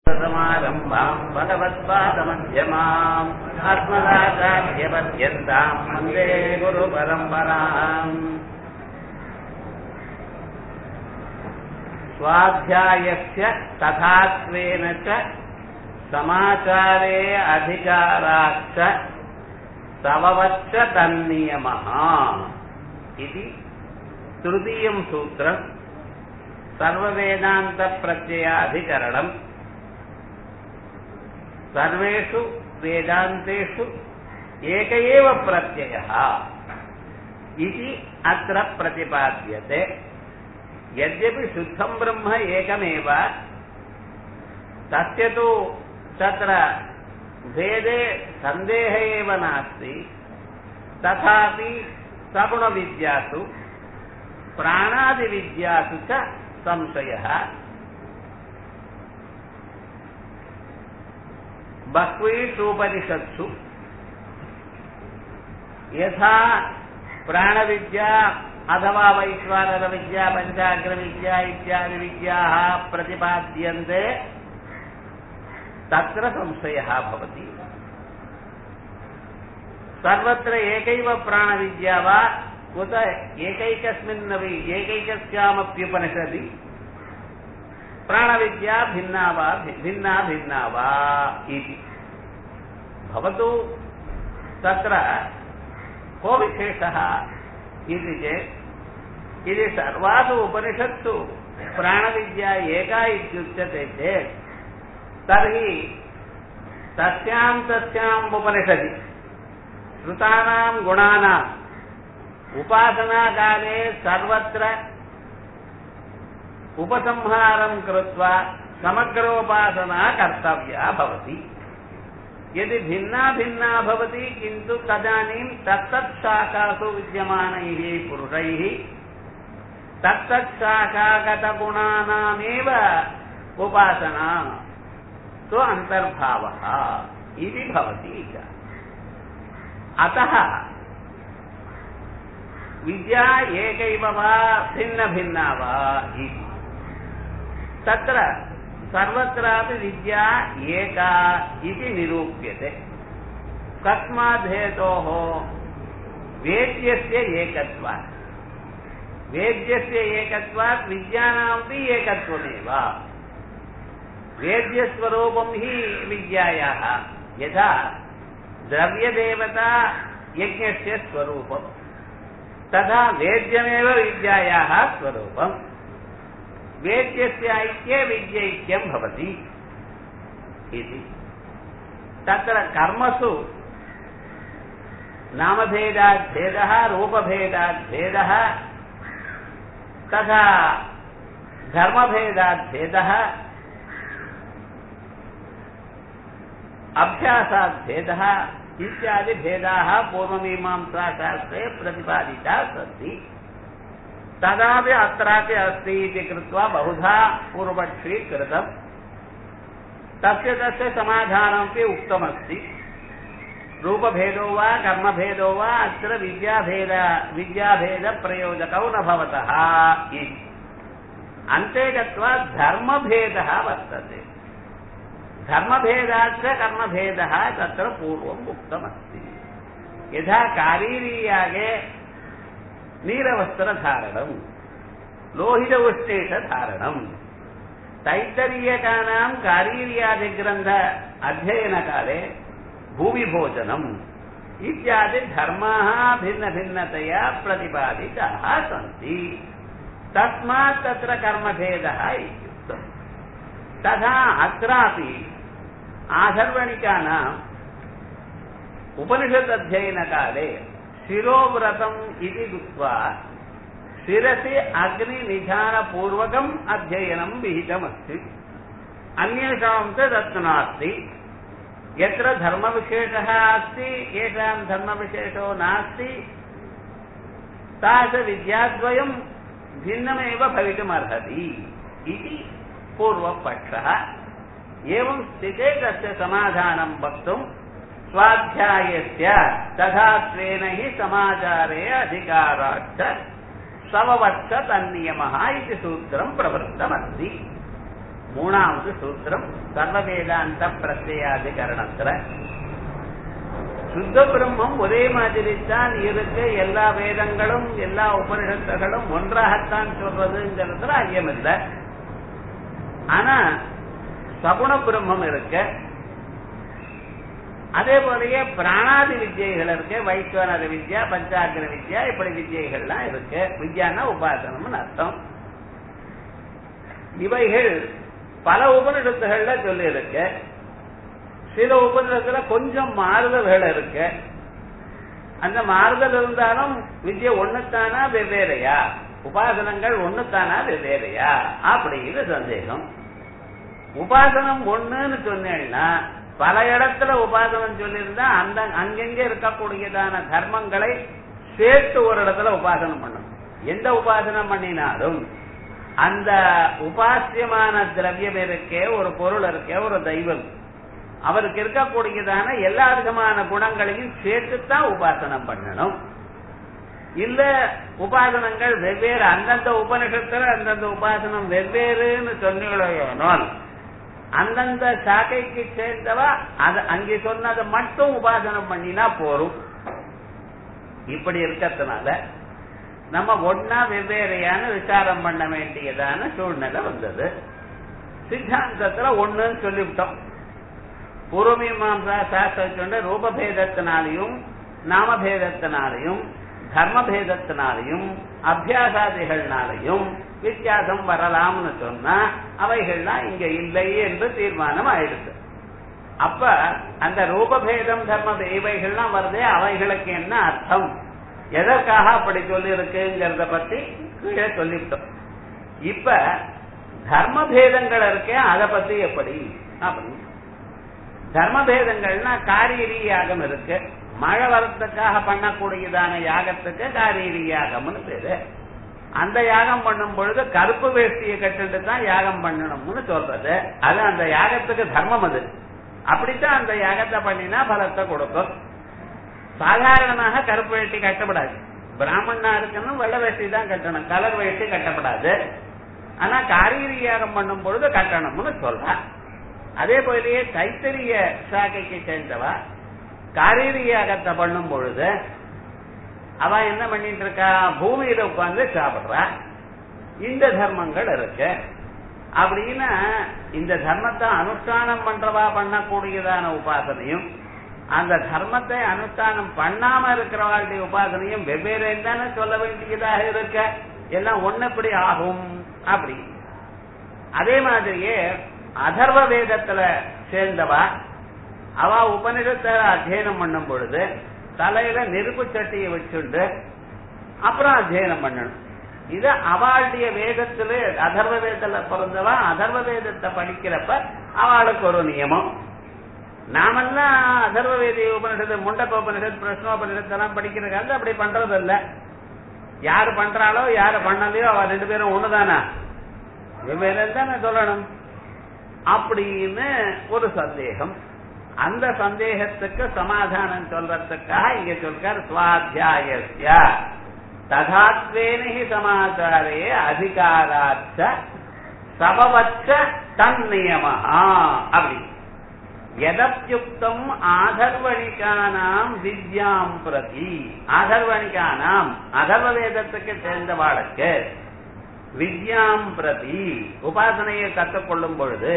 समारम्भाम् भगवत्पादमध्यमाम् आत्मदाचार्यपर्यन्ताम् वन्दे गुरुपरम्पराम् स्वाध्यायस्य तथात्वेन च समाचारे अधिकाराश्च तववच्च तन्नियमः इति तृतीयम् सूत्रम् सर्ववेदान्तप्रत्ययाधिकरणम् सर्वेषु वेदान्तेषु एक एव प्रत्ययः इति अत्र प्रतिपाद्यते यद्यपि शुद्धं ब्रह्म एकमेव तस्य तु तत्र भेदे सन्देह एव नास्ति तथापि सगुणविद्यासु प्राणादिविद्यासु च संशयः बह्वीषूपनिषत्सु यथा प्राणविद्या अथवा वैश्वानरविद्या पञ्चाग्रविद्या इत्यादिविद्याः प्रतिपाद्यन्ते तत्र संशयः भवति सर्वत्र एकैव प्राणविद्या वा उत एकैकस्मिन्नपि एकैकस्यामप्युपनिषदि प्राणविद्या भिन्ना वा भिन्ना भिन्ना वा इति भवतु तत्र को विशेषः इति चेत् इति सर्वासु उपनिषत्सु प्राणविद्या एका इत्युच्यते चेत् तर्हि तस्यां तस्याम् उपनिषदि श्रुतानां गुणानाम् उपासनाकाले सर्वत्र उपसंहारं कृत्वा समग्रोपासना कर्तव्या भवति यदि भिन्ना भिन्ना भवति किन्तु तदानीं तत्तत्शाखासु विद्यमानैः पुरुषैः तत्तत्शाखागतगुणानामेव उपासना तु अन्तर्भावः इति भवति अतः विद्या एकैव वा भिन्नभिन्ना वा इति तत्र सर्वत्रापि विद्या एका इति निरूप्यते कस्मात् हेतोः वेद्यस्य एकत्वात् वेद्यस्य एकत्वात् विद्यानामपि एकत्वमेव वेद्यस्वरूपं हि विद्यायाः यथा द्रव्यदेवता यज्ञस्य स्वरूपम् तथा वेद्यमेव विद्यायाः स्वरूपम् वेद्यस्य ऐक्ये विद्यैक्यं भवति इति तत्र कर्मसु नामभेदाद्भेदः रूपभेदाद्भेदः तथा धर्मभेदाद्भेदः अभ्यासाद्भेदः इत्यादि भेदाः पूर्वमीमांसाशास्त्रे प्रतिपादिताः सन्ति तदापि अत्रापि अस्ति इति कृत्वा बहुधा पूर्वपक्षी कृतम् तस्य तस्य समाधानमपि उक्तमस्ति रूपभेदो वा कर्मभेदो वा अत्र विद्याभेद विद्याभेदप्रयोजकौ न भवतः इति अन्ते गत्वा धर्मभेदः वर्तते धर्मभेदाच्च कर्मभेदः तत्र पूर्वम् उक्तमस्ति यथा कारीरीयागे नीलवस्त्रधारणम् लोहित उष्णेषधारणम् तैत्तरीयकानाम् कारीर्यादिग्रन्थ अध्ययनकाले भूमिभोजनम् इत्यादि धर्माः भिन्नभिन्नतया प्रतिपादिताः सन्ति तस्मात् तत्र कर्मभेदः इत्युक्तम् तथा अत्रापि आधर्वणिकानाम् उपनिषदध्ययनकाले शिरोव्रतम् इति उक्त्वा शिरसि अग्निनिधानपूर्वकम् अध्ययनं विहितमस्ति अन्येषां च तत् नास्ति यत्र धर्मविशेषः अस्ति येषां धर्मविशेषो नास्ति तादृशविद्याद्वयं भिन्नमेव भवितुमर्हति इति पूर्वपक्षः एवं स्थिते तस्य समाधानं वक्तुं स्वाध्यायस्य तथा स्वेन हि समाचारे अधिकाराच्च समवत्स तन्नियमः इति सूत्रं प्रवृत्तमस्ति மூணாவது சூத்திரம் சர்வ வேதாந்த பிரத்யாதிகரணத்துல சுத்த பிரம்மம் ஒரே மாதிரி தான் இருக்கு எல்லா வேதங்களும் எல்லா உபனிஷத்துகளும் ஒன்றாகத்தான் சொல்றதுங்கிறதுல ஐயம் இல்லை ஆனா சகுண பிரம்மம் இருக்கு அதே போலயே பிராணாதி வித்யைகள் இருக்கு வைஸ்வனர வித்யா பஞ்சாக்கிர வித்யா இப்படி வித்யைகள்லாம் இருக்கு வித்யானா உபாசனம்னு அர்த்தம் இவைகள் பல உபனிஷத்துகள்ல சொல்லி இருக்கு சில உபநிடத்துல கொஞ்சம் மாறுதல்கள் இருக்கு அந்த மாறுதல் இருந்தாலும் வித்யை ஒண்ணுத்தானா வெவ்வேறையா உபாசனங்கள் ஒண்ணுத்தானா வெவ்வேறையா அப்படின்னு சந்தேகம் உபாசனம் ஒண்ணுன்னு சொன்னேன்னா பல இடத்துல உபாசனம் சொல்லியிருந்தா அந்த அங்கெங்க இருக்கக்கூடியதான தர்மங்களை சேர்த்து ஒரு இடத்துல உபாசனம் பண்ணணும் எந்த உபாசனம் பண்ணினாலும் அந்த உபாசியமான திரவியம் இருக்கே ஒரு பொருள் இருக்கே ஒரு தெய்வம் அவருக்கு இருக்கக்கூடியதான எல்லா விதமான குணங்களையும் சேர்த்துத்தான் உபாசனம் பண்ணணும் இல்ல உபாசனங்கள் வெவ்வேறு அந்தந்த உபனிஷத்துல அந்தந்த உபாசனம் வெவ்வேறுன்னு சொன்னீங்களோனால் அந்தந்த சாக்கைக்கு சேர்ந்தவா அது அங்கே சொன்னதை மட்டும் உபாசனம் பண்ணினா போரும் இப்படி இருக்கிறதுனால நம்ம ஒன்னா வெவ்வேறையான விசாரம் பண்ண வேண்டியதான சூழ்நிலை வந்தது சித்தாந்தத்துல ஒண்ணுன்னு சொல்லிவிட்டோம் பூர்வமீமாசா சாஸ்திரம் சொன்ன ரூபபேதத்தினாலையும் நாமபேதத்தினாலையும் தர்மபேதத்தினாலையும் அபியாசாதிகள்னாலையும் வித்தியாசம் வரலாம்னு சொன்னா அவைகள்லாம் இங்க இல்லை என்று தீர்மானம் ஆயிடுது அப்ப அந்த ரூபபேதம் தர்ம இவைகள்லாம் வருதே அவைகளுக்கு என்ன அர்த்தம் எதற்காக அப்படி சொல்லி இருக்குங்கிறத பத்தி கீழே சொல்லிவிட்டோம் இப்ப தர்ம பேதங்கள் இருக்கே அதை பத்தி எப்படி அப்படின்னு தர்ம பேதங்கள்னா காரியரி யாகம் இருக்கு மழை வரத்துக்காக பண்ணக்கூடியதான யாகத்துக்கு காரியரி யாகம்னு பேரு அந்த யாகம் பண்ணும் பொழுது கருப்பு வேஷ்டியை கட்டுட்டு தான் யாகம் பண்ணணும்னு சொல்றது அது அந்த யாகத்துக்கு தர்மம் அது அப்படித்தான் அந்த யாகத்தை பண்ணினா பலத்தை கொடுக்கும் சாதாரணமாக கருப்பு வேஷ்டி கட்டப்படாது பிராமணா இருக்கணும் வெள்ளை வேஷ்டி தான் கட்டணும் கலர் வேஷ்டி கட்டப்படாது ஆனா காரியரி யாகம் பண்ணும் பொழுது கட்டணும்னு சொல்றான் அதே போலயே தைத்தரிய சாக்கைக்கு சேர்ந்தவா காரீரி யாகத்தை பண்ணும் பொழுது அவ என்ன பண்ணிட்டு இருக்கா பூமியில உட்கார்ந்து சாப்பிடுறா இந்த தர்மங்கள் இருக்கு அப்படின்னா இந்த தர்மத்தை அனுஷ்டானம் பண்றவா பண்ணக்கூடியதான உபாசனையும் அந்த தர்மத்தை அனுஷ்டானம் பண்ணாம இருக்கிறவாளுடைய உபாசனையும் வெவ்வேறு தானே சொல்ல வேண்டியதாக இருக்க எல்லாம் ஒன்னப்படி ஆகும் அப்படி அதே மாதிரியே அதர்வ வேதத்துல சேர்ந்தவா அவ உபனிஷத்தை அத்தியனம் பண்ணும் பொழுது தலையில நெருப்பு சட்டியை வச்சுண்டு அப்புறம் அத்தியனம் பண்ணணும் இது அவளுடைய வேதத்துல அதர்வ வேதத்துல பிறந்தவா அதர்வ வேதத்தை படிக்கிறப்ப அவளுக்கு ஒரு நியமம் நாமெல்லாம் அதர்வ வேதி உபனிஷத்து முண்டக்க உபனிஷத் பிரஷ்னோபனிஷத் எல்லாம் படிக்கிற காலத்து அப்படி பண்றது இல்ல யாரு பண்றாளோ யாரு பண்ணலையோ அவ ரெண்டு பேரும் ஒண்ணுதானா வெவ்வேறு தானே சொல்லணும் அப்படின்னு ஒரு சந்தேகம் அந்த சந்தேகத்துக்கு சமாதானம் சொல்றதுக்காக இங்க சொல்றார் சுவாத்தியாயஸ்ய ததாத்வேனி சமாச்சாரே அதிகாராச்ச சபவச்ச தன் நியமஹா அப்படி எதப்யுக்தம் ஆதர்வணிகானாம் வித்யாம் பிரதி ஆதர்வணிகானாம் அதர்வ வேதத்துக்கு சேர்ந்தவாளுக்கு வித்யாம் பிரதி உபாசனையை கற்றுக்கொள்ளும் பொழுது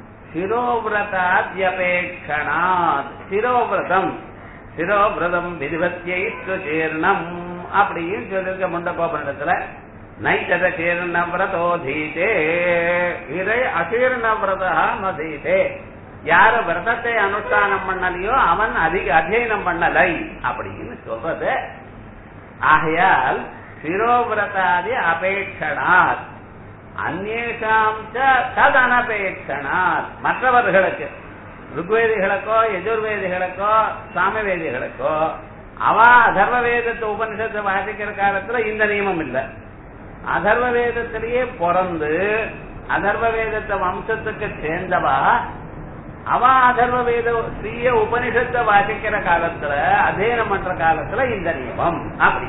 சிரோவிரதாத்யபேட்சணாத் சிரோவிரதம் சிரோவிரதம் விதிவத்தியை சீர்ணம் அப்படின்னு சொல்லிருக்க முண்டகோபனிடத்துல நைத்தத சீர்ண விரதோ தீதே இதை அசீர்ண விரதா நதீதே யாரு விரதத்தை அனுஷ்டானம் பண்ணலையோ அவன் அதிக அத்தியனம் பண்ணலை அப்படின்னு சொல்றது ஆகையால் சிரோவிரதாதி அபேட்சணாத் அந்நேஷாம் தத் அனபேட்சணாத் மற்றவர்களுக்கு ருக்வேதிகளுக்கோ எஜுர்வேதிகளுக்கோ சாமவேதிகளுக்கோ அவ அதர்வ வேதத்தை உபனிஷத்தை வாசிக்கிற காலத்துல இந்த நியமம் இல்லை அதர்வ வேதத்திலேயே பிறந்து அதர்வ வேதத்தை வம்சத்துக்கு சேர்ந்தவா அவ அதர்வ வேத ஸ்ரீய உபனிஷத்தை வாசிக்கிற காலத்துல அध्यயனம் பண்ற காலத்துல இந்த நியமம் அப்படி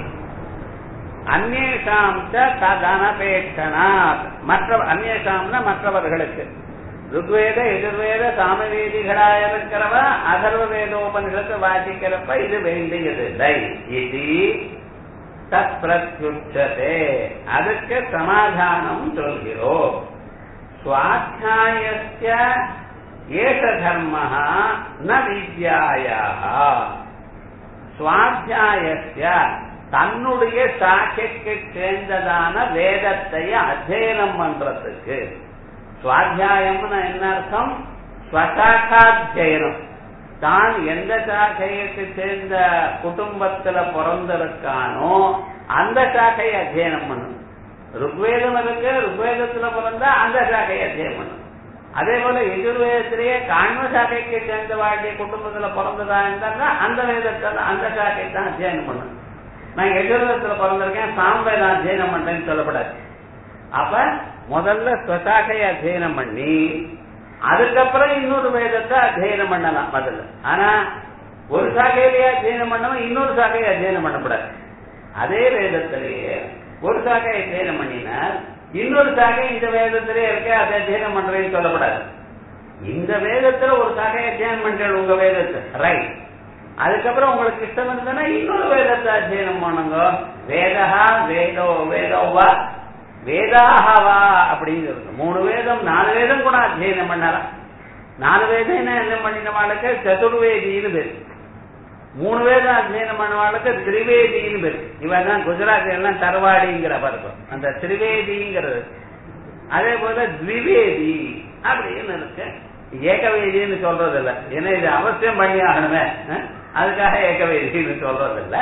அந்நேஷாம் ததனபேட்சணாத் மற்ற அந்நேஷாம்னா மற்றவர்களுக்கு ருக்வேத எதிர்வேத சாமவேதிகளா இருக்கிறவ அதர்வ வேதோபனிஷத்தை வாசிக்கிறப்ப இது வேண்டியதில்லை இது தத் பிரத்யுச்சதே அதுக்கு சமாதானம் சொல்கிறோம் சுவாத்தியாயஸ்ய ஏஷ தர்ம ந வித்யாயாக சுவாத்தியாயஸ்ய தன்னுடைய சாக்கைக்கு சேர்ந்ததான வேதத்தை அத்தியனம் பண்றதுக்கு சுவாத்தியாயம்னு என்ன அர்த்தம் ஸ்வசாக்காத்தியனம் தான் எந்த சாக்கைக்கு சேர்ந்த குடும்பத்துல பிறந்திருக்கானோ அந்த சாக்கையை அத்தியனம் பண்ணும் ருக்வேதம் இருக்கு ருக்வேதத்துல பிறந்தா அந்த சாக்கையை அத்தியனம் பண்ணும் அதே போல எதிர்வேதத்திலேயே காண்ம சாக்கைக்கு சேர்ந்த வாண்டிய குடும்பத்துல பிறந்ததா இருந்தா அந்த வேதத்துல அந்த சாக்கை தான் அத்தியனம் பண்ணும் நான் எதிர்வேதத்துல பிறந்திருக்கேன் சாம்பேதான் அத்தியனம் பண்றேன்னு சொல்லப்படாது அப்ப முதல்ல ஸ்வசாக்கையை அத்தியனம் பண்ணி அதுக்கப்புறம் இன்னொரு வேதத்தை அத்தியனம் பண்ணலாம் முதல்ல ஆனா ஒரு சாக்கையிலேயே அத்தியனம் பண்ணவன் இன்னொரு சாக்கையை அத்தியனம் பண்ணக்கூடாது அதே வேதத்திலேயே ஒரு சாக்கையை அத்தியனம் பண்ணினார் இன்னொரு சாக்கை இந்த வேதத்திலே இருக்க அதை அத்தியனம் பண்றேன்னு சொல்லக்கூடாது இந்த வேதத்துல ஒரு சாக்கையை அத்தியனம் பண்றேன் உங்க வேதத்தை ரைட் அதுக்கப்புறம் உங்களுக்கு இஷ்டம் இருந்ததுன்னா இன்னொரு வேதத்தை அத்தியனம் பண்ணுங்க வேதஹா வேதோ வேதோவா வேதாகவா அப்படிங்கிறது மூணு வேதம் நாலு வேதம் கூட அத்தியனம் பண்ணலாம் நாலு வேதம் என்ன பண்ணினவாளுக்கு சதுர்வேதின்னு பேர் மூணு வேதம் அத்தியனம் பண்ணவாளுக்கு திரிவேதின்னு பேர் இவன் தான் குஜராத் எல்லாம் தரவாடிங்கிற பருவம் அந்த திரிவேதிங்கிறது அதே போல த்விவேதி அப்படின்னு இருக்கு ஏகவேதின்னு சொல்றது இல்ல ஏன்னா இது அவசியம் பண்ணி ஆகணுமே அதுக்காக ஏகவேதின்னு சொல்றது இல்ல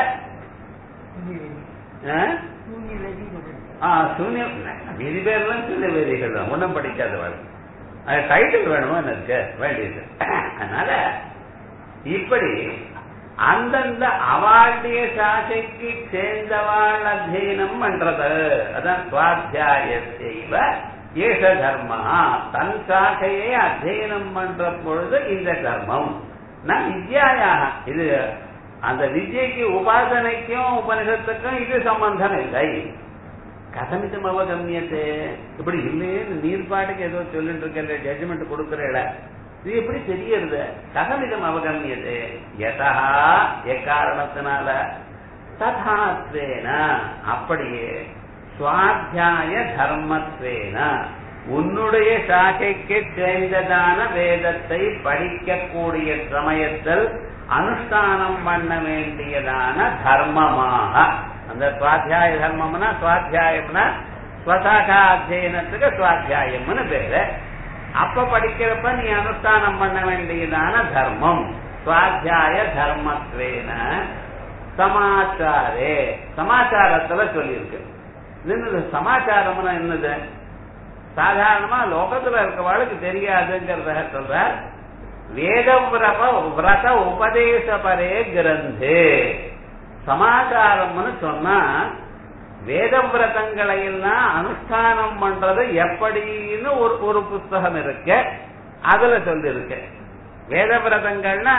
சூன்யம் மீதி பேர்லாம் சூன்ய வேதிகள் தான் ஒன்றும் படிக்காதவாள் அது டைட்டில் வேணுமோ எனக்கு வேண்டியது அதனால இப்படி அந்தந்த அவாண்டிய சாசைக்கு சேர்ந்தவாள் அத்தியனம் பண்றது அதான் சுவாத்தியாய செய்வ ஏஷ தர்மா தன் சாக்கையை அத்தியனம் பண்ற பொழுது இந்த தர்மம் நான் வித்யாயாக இது அந்த வித்யக்கு உபாசனைக்கும் உபனிஷத்துக்கும் இது சம்பந்தம் இல்லை கதமிதம் அவகமியத்தே இப்படி இல்லையே நீர் பாட்டுக்கு ஏதோ சொல்லிட்டு இருக்க ஜட்ஜ்மெண்ட் கொடுக்கறல இது எப்படி தெரியறது கதமிதம் அவகமியது யதா எக்காரணத்தினால ததாத்வேன அப்படியே சுவாத்தியாய தர்மத்வேன உன்னுடைய சாக்கைக்கு சேர்ந்ததான வேதத்தை படிக்கக்கூடிய சமயத்தில் அனுஷ்டானம் பண்ண வேண்டியதான தர்மமாக அந்த சுவாத்தியாய தர்மம்னா சுவாத்தியாயம்னா ஸ்வசாகா அத்தியனத்துக்கு சுவாத்தியாயம்னு பேரு அப்ப படிக்கிறப்ப நீ அனுஷ்டானம் பண்ண வேண்டியதான தர்மம் சுவாத்தியாய தர்மத்வேன சமாச்சாரே சமாச்சாரத்துல சொல்லியிருக்கு என்னது சமாச்சாரம்னா என்னது சாதாரணமா லோகத்துல இருக்கவாளுக்கு தெரியாதுங்கிறத சொல்ற வேதவிரப விரத உபதேச பரே கிரந்தே சமாச்சாரம்னு சொன்னா வேத விரதங்களை எல்லாம் அனுஷ்டானம் பண்றது எப்படின்னு ஒரு ஒரு புஸ்தகம் இருக்கு அதுல சொல்லிருக்கு வேத விரதங்கள்னா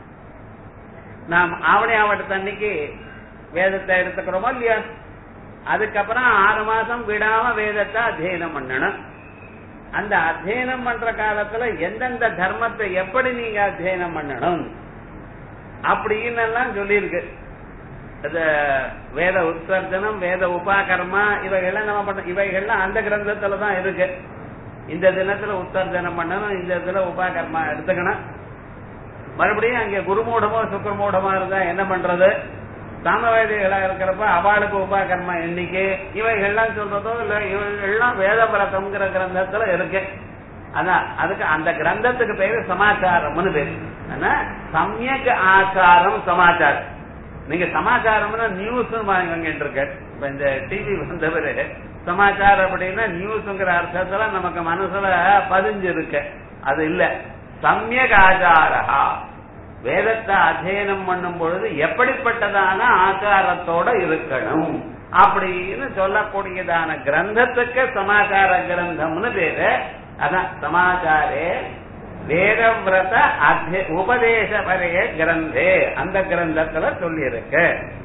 நாம் ஆவணி ஆவட்டத்தன்னைக்கு வேதத்தை எடுத்துக்கிறோமோ இல்லையா அதுக்கப்புறம் ஆறு மாசம் விடாம வேதத்தை அத்தியனம் பண்ணணும் அந்த அத்தியனம் பண்ற காலத்துல எந்தெந்த தர்மத்தை எப்படி நீங்க அத்தியனம் பண்ணணும் அப்படின்னு எல்லாம் சொல்லியிருக்கு அது வேத உத்சர்ஜனம் வேத உபாகர்மா இவைகள்லாம் நம்ம பண்ண இவைகள்லாம் அந்த கிரந்தத்துல தான் இருக்கு இந்த தினத்துல உத்தர்ஜனம் பண்ணணும் இந்த இதுல உபாகர்மா எடுத்துக்கணும் மறுபடியும் அங்க குருமூடமோ சுக்கரமூடமோ இருந்தா என்ன பண்றது சாமவேதிகளா இருக்கிறப்ப அவளுக்கு உபாகர்மா எண்ணிக்கை இவைகள்லாம் சொல்றதோ இல்ல இவைகள்லாம் வேத பிரதம்ங்கிற கிரந்தத்துல இருக்கு அதான் அதுக்கு அந்த கிரந்தத்துக்கு பேரு சமாச்சாரம்னு பேரு ஆனா சமயக் ஆச்சாரம் சமாச்சாரம் நீங்க சமாச்சாரம்னா நியூஸ் வாங்கிட்டு இருக்க இப்ப இந்த டிவி வந்தவரு சமாச்சாரம் அப்படின்னா நியூஸ்ங்கிற அர்த்தத்துல நமக்கு மனசுல பதிஞ்சு இருக்கு அது இல்ல சமயக் ஆச்சாரா வேதத்தை அத்தியனம் பண்ணும் பொழுது எப்படிப்பட்டதான ஆச்சாரத்தோட இருக்கணும் அப்படின்னு சொல்லக்கூடியதான கிரந்தத்துக்கு சமாச்சார கிரந்தம்னு பேரு அதான் சமாச்சாரே வேதவிரத அத்திய உபதேச பரைய கிரந்தே அந்த கிரந்தத்துல சொல்லியிருக்கு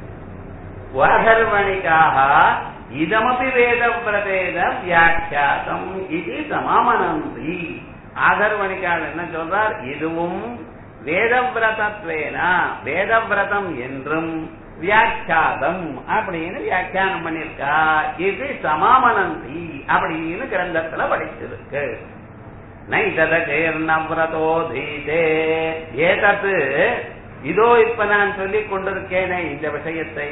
வாதர்வணிக்காக இதமபி வேதவிரதேன வியாக்கியாசம் இது சமாமனந்தி ஆகர்வணிக்கால் என்ன சொல்றார் இதுவும் வேதவிரதத்வேனா வேதவிரதம் என்றும் வியாக்கியாதம் அப்படின்னு வியாக்கியானம் பண்ணிருக்கா இது சமாமனந்தி அப்படின்னு கிரந்தத்துல படிச்சிருக்கு நைததகேர்ணவ்ரதோ தீதே ஏதத்து இதோ இப்ப நான் சொல்லிக் கொண்டிருக்கேனே இந்த விஷயத்தை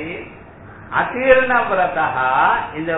அசீர்ணவிரதா இந்த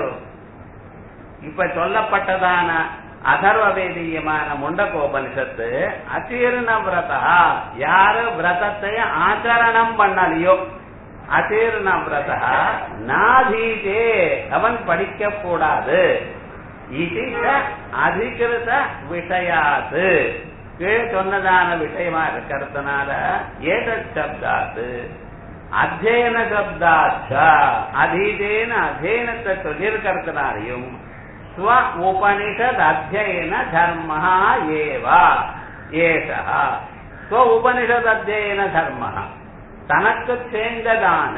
இப்ப சொல்லப்பட்டதான அதர்வவேதீயமான முண்டகோபனிஷத்து அசீர்ண விரதா யாரு விரதத்தை ஆச்சரணம் பண்ணலையோ அசீர்ண விரதா நாதீதே அவன் படிக்க கூடாது இது அதிகிருத விஷயாது கீழ் சொன்னதான விஷயமா இருக்கிறதுனால ஏத சப்தாத்து அத்தியன சப்தாச்ச அதீதேன அத்தியனத்தை சொல்லியிருக்கிறதுனாலையும் ஸ்வ உபனிஷத் அத்தியன தர்ம ஏவா ஏஷா ஸ்வ உபனிஷத் அத்தியன தர்ம தனக்கு சேர்ந்ததான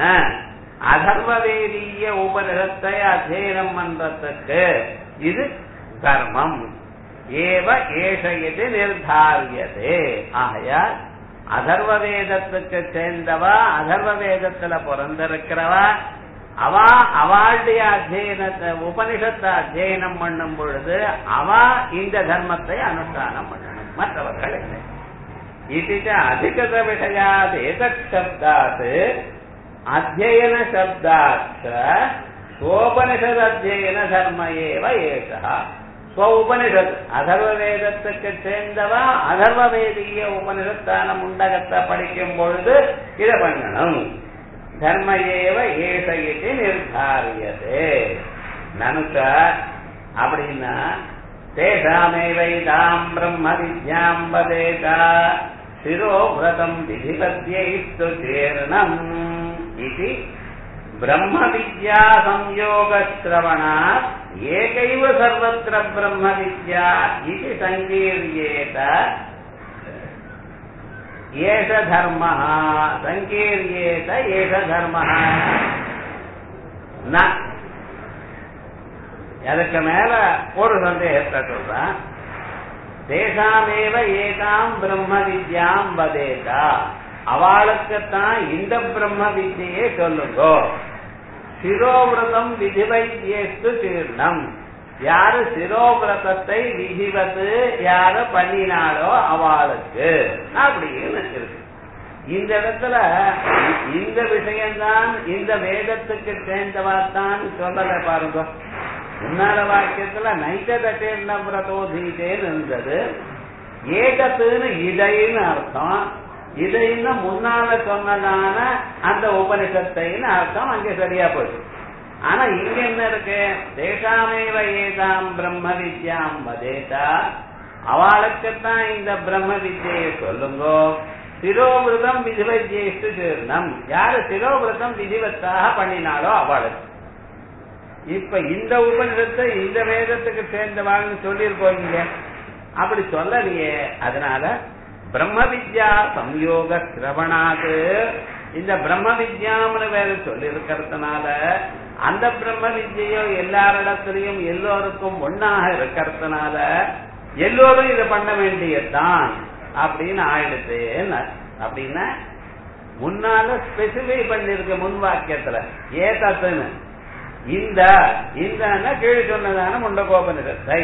அதர்வவேதீய உபனிஷத்தை அத்தியனம் பண்றதுக்கு இது தர்மம் ஏவ ஏஷ இது நிர்தாரியதே ஆகையால் அதர்வ வேதத்துக்கு சேர்ந்தவா அதர்வ வேதத்துல பிறந்திருக்கிறவா அவா அவளுடைய அத்தியனத்தை உபனிஷத்தை அத்தியனம் பண்ணும் பொழுது அவா இந்த தர்மத்தை அனுஷ்டானம் பண்ணணும் மற்றவர்கள் இல்லை இது அதிகத விஷயாத் ஏதப்தாத் அத்தியன சப்தாத் சோபனிஷத் அத்தியன தர்ம ஏவ ஏஷா ஸ்வ உபனிஷத் அதர்வ வேதத்துக்கு சேர்ந்தவா அதர்வ வேதிய உபனிஷத்தான முண்டகத்தை படிக்கும் பொழுது இதை பண்ணணும் தர்ம ஏவ ஏஷ இது நிர்தாரியதே நனுக்க அப்படின்னா தேஷாமேவைதாம் பிரம்ம வித்யாம் வதேதா சிரோ விரதம் விதிபத்யைஸ்து தீர்ணம் இது பிரம்ம வித்யா சம்யோக சிரவணாத் ஏகைவ சர்வத்திர பிரம்ம வித்யா இது சங்கீர்யேத ஏஷ தர்ம சங்கீர்யேத ஏஷ தர்ம அதுக்கு மேல ஒரு சந்தேகத்தை சொல்றான் தேசாமேவ ஏகாம் பிரம்ம வித்யாம் வதேதா அவளுக்குத்தான் இந்த பிரம்ம வித்தியை சொல்லுங்கோ சிரோவிரதம் விதிவைத்தியேஸ்து தீர்ணம் யாரு சிரோவிரதத்தை விதிவது யாரு பண்ணினாலோ அவளுக்கு அப்படின்னு இருக்கு இந்த இடத்துல இந்த விஷயம்தான் இந்த வேதத்துக்கு சேர்ந்தவாத்தான் சொல்லல பாருங்க முன்னால வாக்கியத்துல நைத்த தட்டேர்ன விரதோதீதேன்னு இருந்தது ஏகத்துன்னு இடைன்னு அர்த்தம் இதைன்னு முன்னால சொன்னதான அந்த உபனிஷத்தைன்னு அர்த்தம் அங்க சரியா போயிடுச்சு ஆனா இங்க என்ன இருக்கு தேசாமேவ ஏதாம் பிரம்ம வித்யாம் வதேதா அவளுக்குத்தான் இந்த பிரம்ம வித்யை சொல்லுங்கோ சிரோவிரதம் விதிவத்யேஷ்டு தீர்ணம் யாரு சிரோவிரதம் விதிவத்தாக பண்ணினாலோ அவளுக்கு இப்ப இந்த உபனிஷத்தை இந்த வேதத்துக்கு சேர்ந்தவாள்னு சொல்லியிருக்கோம் இங்க அப்படி சொல்லலையே அதனால பிரம்ம வித்யா சம்யோக சிரவணாது இந்த பிரம்ம வித்யாம்னு வேற சொல்லி இருக்கிறதுனால அந்த பிரம்ம வித்யையோ எல்லாரிடத்திலையும் எல்லோருக்கும் ஒன்னாக இருக்கிறதுனால எல்லோரும் இதை பண்ண வேண்டியதுதான் அப்படின்னு ஆயிடுச்சு அப்படின்னா முன்னால ஸ்பெசிஃபை பண்ணிருக்க முன் வாக்கியத்துல ஏதத்துன்னு இந்த இந்த கீழ் சொன்னதான முண்டகோபனிடத்தை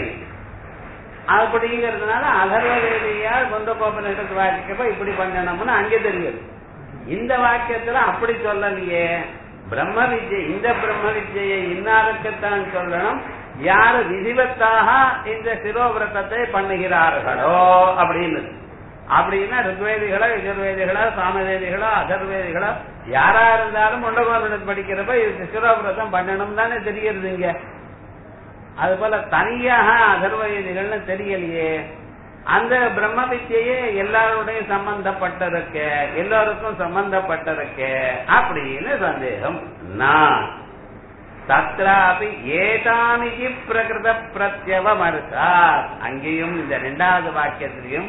அப்படிங்கிறதுனால அதர்வ வேதியால் முண்டகோபனிடத்து வாக்கியப்ப இப்படி பண்ணணும்னு அங்கே தெரியுது இந்த வாக்கியத்துல அப்படி சொல்லலையே பிரம்ம வித்யை இந்த பிரம்ம வித்யை இன்னாருக்குத்தான் சொல்லணும் யாரு விதிவத்தாக இந்த சிரோவிரதத்தை பண்ணுகிறார்களோ அப்படின்னு அப்படின்னா ருக்வேதிகளோ யஜுர்வேதிகளோ சாமவேதிகளோ அதர்வேதிகளோ யாரா இருந்தாலும் முண்டகோபனிடத்து படிக்கிறப்ப இது சிரோவிரதம் பண்ணணும் தானே தெரியுது இங்க அது போல தனியாக அதர்வயதிகள்னு தெரியலையே அந்த பிரம்ம வித்தியே எல்லாருடைய சம்பந்தப்பட்டிருக்க எல்லாருக்கும் சம்பந்தப்பட்டிருக்க அப்படின்னு சந்தேகம் நான் தத்ராபி ஏதானிஜி பிரகிருத பிரத்யவமர்த்தா அங்கேயும் இந்த இரண்டாவது வாக்கியத்திலையும்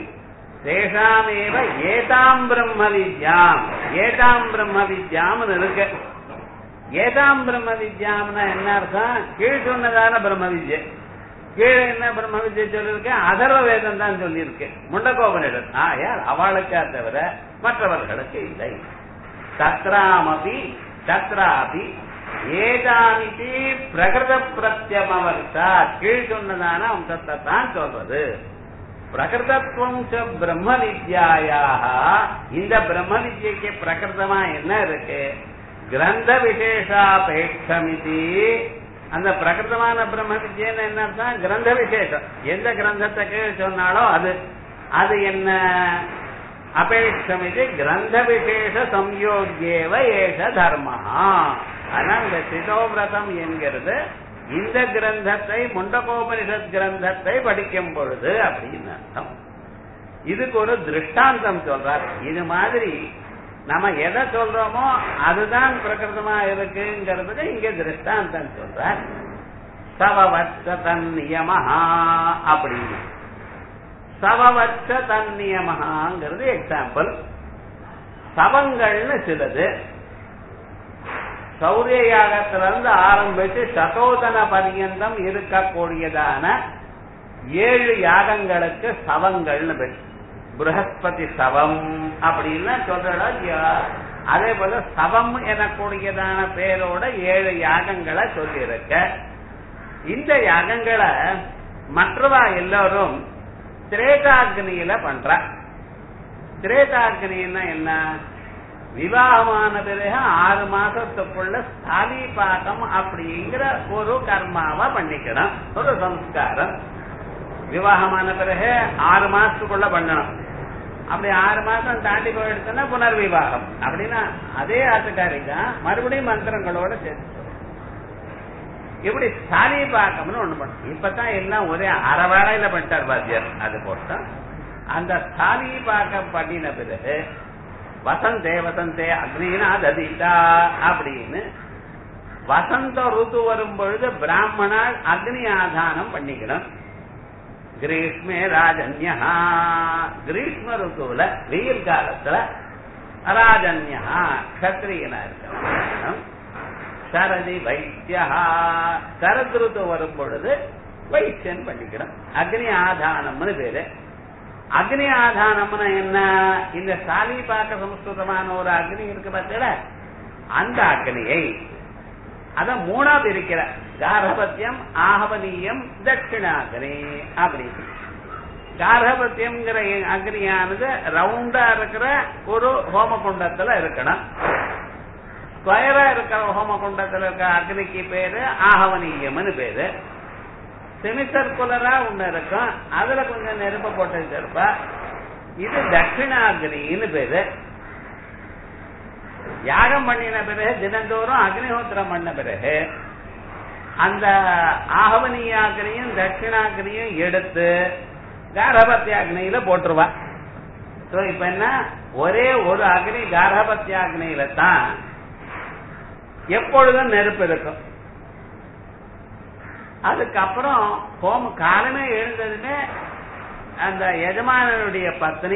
தேசாமேவ ஏதாம் பிரம்ம வித்யாம் ஏதாம் பிரம்ம வித்யாம் இருக்கு ஏதாம் பிரம்ம வித்யாம்னா என்ன அர்த்தம் கீழ் சொன்னதான பிரம்ம வித்யை கீழே என்ன பிரம்ம வித்யை சொல்லியிருக்கேன் அதர்வ வேதம் தான் சொல்லியிருக்கேன் முண்டகோபனிடம் ஆயால் அவளுக்கா தவிர மற்றவர்களுக்கு இல்லை தத்ராமபி தத்ராபி ஏதானிதி பிரகிருத பிரத்யமவர்த்தா கீழ் சொன்னதான அம்சத்தை தான் சொல்றது பிரகிருதத்துவம் ச பிரம்ம வித்யாயாக இந்த பிரம்ம வித்யக்கு பிரகிருதமா என்ன இருக்கு கிரந்த விசேஷாபேட்சமிதி அந்த பிரகிருதமான பிரம்ம வித்யன்னு என்ன அர்த்தம் கிரந்த விசேஷம் எந்த கிரந்தத்தை கீழ் சொன்னாலோ அது அது என்ன அபேட்சமிதி கிரந்த விசேஷ சம்யோகியேவ ஏஷ தர்மா ஆனா இந்த சிதோவிரதம் என்கிறது இந்த கிரந்தத்தை முண்டகோபனிஷத் கிரந்தத்தை படிக்கும் பொழுது அப்படின்னு அர்த்தம் இதுக்கு ஒரு திருஷ்டாந்தம் சொல்றார் இது மாதிரி நம்ம எதை சொல்றோமோ அதுதான் பிரகிருதமா இருக்குங்கிறதுக்கு இங்க திருஷ்டாந்தம் சொல்றார் சவவச்ச தன்னியமஹா அப்படின்னு சவவச்ச தன்னியமஹாங்கிறது எக்ஸாம்பிள் சவங்கள்னு சிலது சௌரிய யாகத்திலிருந்து ஆரம்பிச்சு சதோதன பரியந்தம் இருக்கக்கூடியதான ஏழு யாகங்களுக்கு சவங்கள்னு பேர் பிரகஸ்பதி சவம் அப்படின்னு சொல்றா அதே போல சவம் எனக்கூடியதான பேரோட ஏழு யாகங்களை சொல்லியிருக்க இந்த யாகங்களை மற்றவா எல்லாரும் திரேதாக்னியில பண்ற திரேதாக்னின்னா என்ன விவாகமான பிறகு ஆறு மாசத்துக்குள்ள ஸ்தாலி பாகம் அப்படிங்கிற ஒரு கர்மாவை பண்ணிக்கணும் ஒரு சம்ஸ்காரம் விவாகமான பிறகு ஆறு மாசத்துக்குள்ள பண்ணணும் அப்படி ஆறு மாசம் தாண்டி போயிடுச்சுன்னா புனர்விவாகம் அப்படின்னா அதே ஆத்துக்காரி தான் மறுபடியும் மந்திரங்களோட சேர்த்து இப்படி ஸ்தாலி பாக்கம்னு ஒண்ணு பண்ணும் இப்பதான் எல்லாம் ஒரே அரை வேளையில பண்ணிட்டார் பாத்தியார் அது போட்டா அந்த ஸ்தாலி பாக்கம் பண்ணின பிறகு வசந்தே வசந்தே அக்னினா ததிதா அப்படின்னு வசந்த ருத்து வரும் பொழுது பிராமணால் அக்னி ஆதானம் பண்ணிக்கணும் கிரீஷ்மே ராஜன்யா கிரீஷ்ம ருத்துவுல வெயில் காலத்துல ராஜன்யா கத்திரியனா இருக்கணும் சரதி வைத்தியா சரத் ருத்து வரும் பொழுது வைத்தியன் பண்ணிக்கணும் அக்னி ஆதானம்னு பேரு அக்னி ஆதானம்னா என்ன இந்த சாலி பார்க்க சமஸ்கிருதமான ஒரு அக்னி இருக்கு பார்த்தீங்களா அந்த அக்னியை அத மூணா பிரிக்கிற கார்பத்தியம் ஆகவனீயம் தட்சிணாகினி அப்படி கார்பத்தியம்ங்கிற அக்னியானது ரவுண்டா இருக்கிற ஒரு ஹோமகுண்டத்துல இருக்கணும் ஸ்கொயரா இருக்கிற ஹோமகுண்டத்துல இருக்க அக்னிக்கு பேரு ஆகவனீயம்னு பேரு செமி சர்க்குலரா ஒண்ணு இருக்கும் அதுல கொஞ்சம் நெருப்ப போட்டு வச்சிருப்பா இது தட்சிணாகினின்னு பேரு யாகம் பண்ணின பிறகு தினந்தோறும் அக்னிஹோத்திரம் பண்ண பிறகு அந்த ஆகவனியாகினியும் தட்சிணாகினியும் எடுத்து காரபத்தியாகினியில போட்டுருவா சோ இப்ப என்ன ஒரே ஒரு அக்னி காரபத்தியாகினியில தான் எப்பொழுதும் நெருப்பு இருக்கும் அதுக்கப்புறம் ஹோம காலமே எழுந்ததுமே அந்த எஜமானனுடைய பத்னி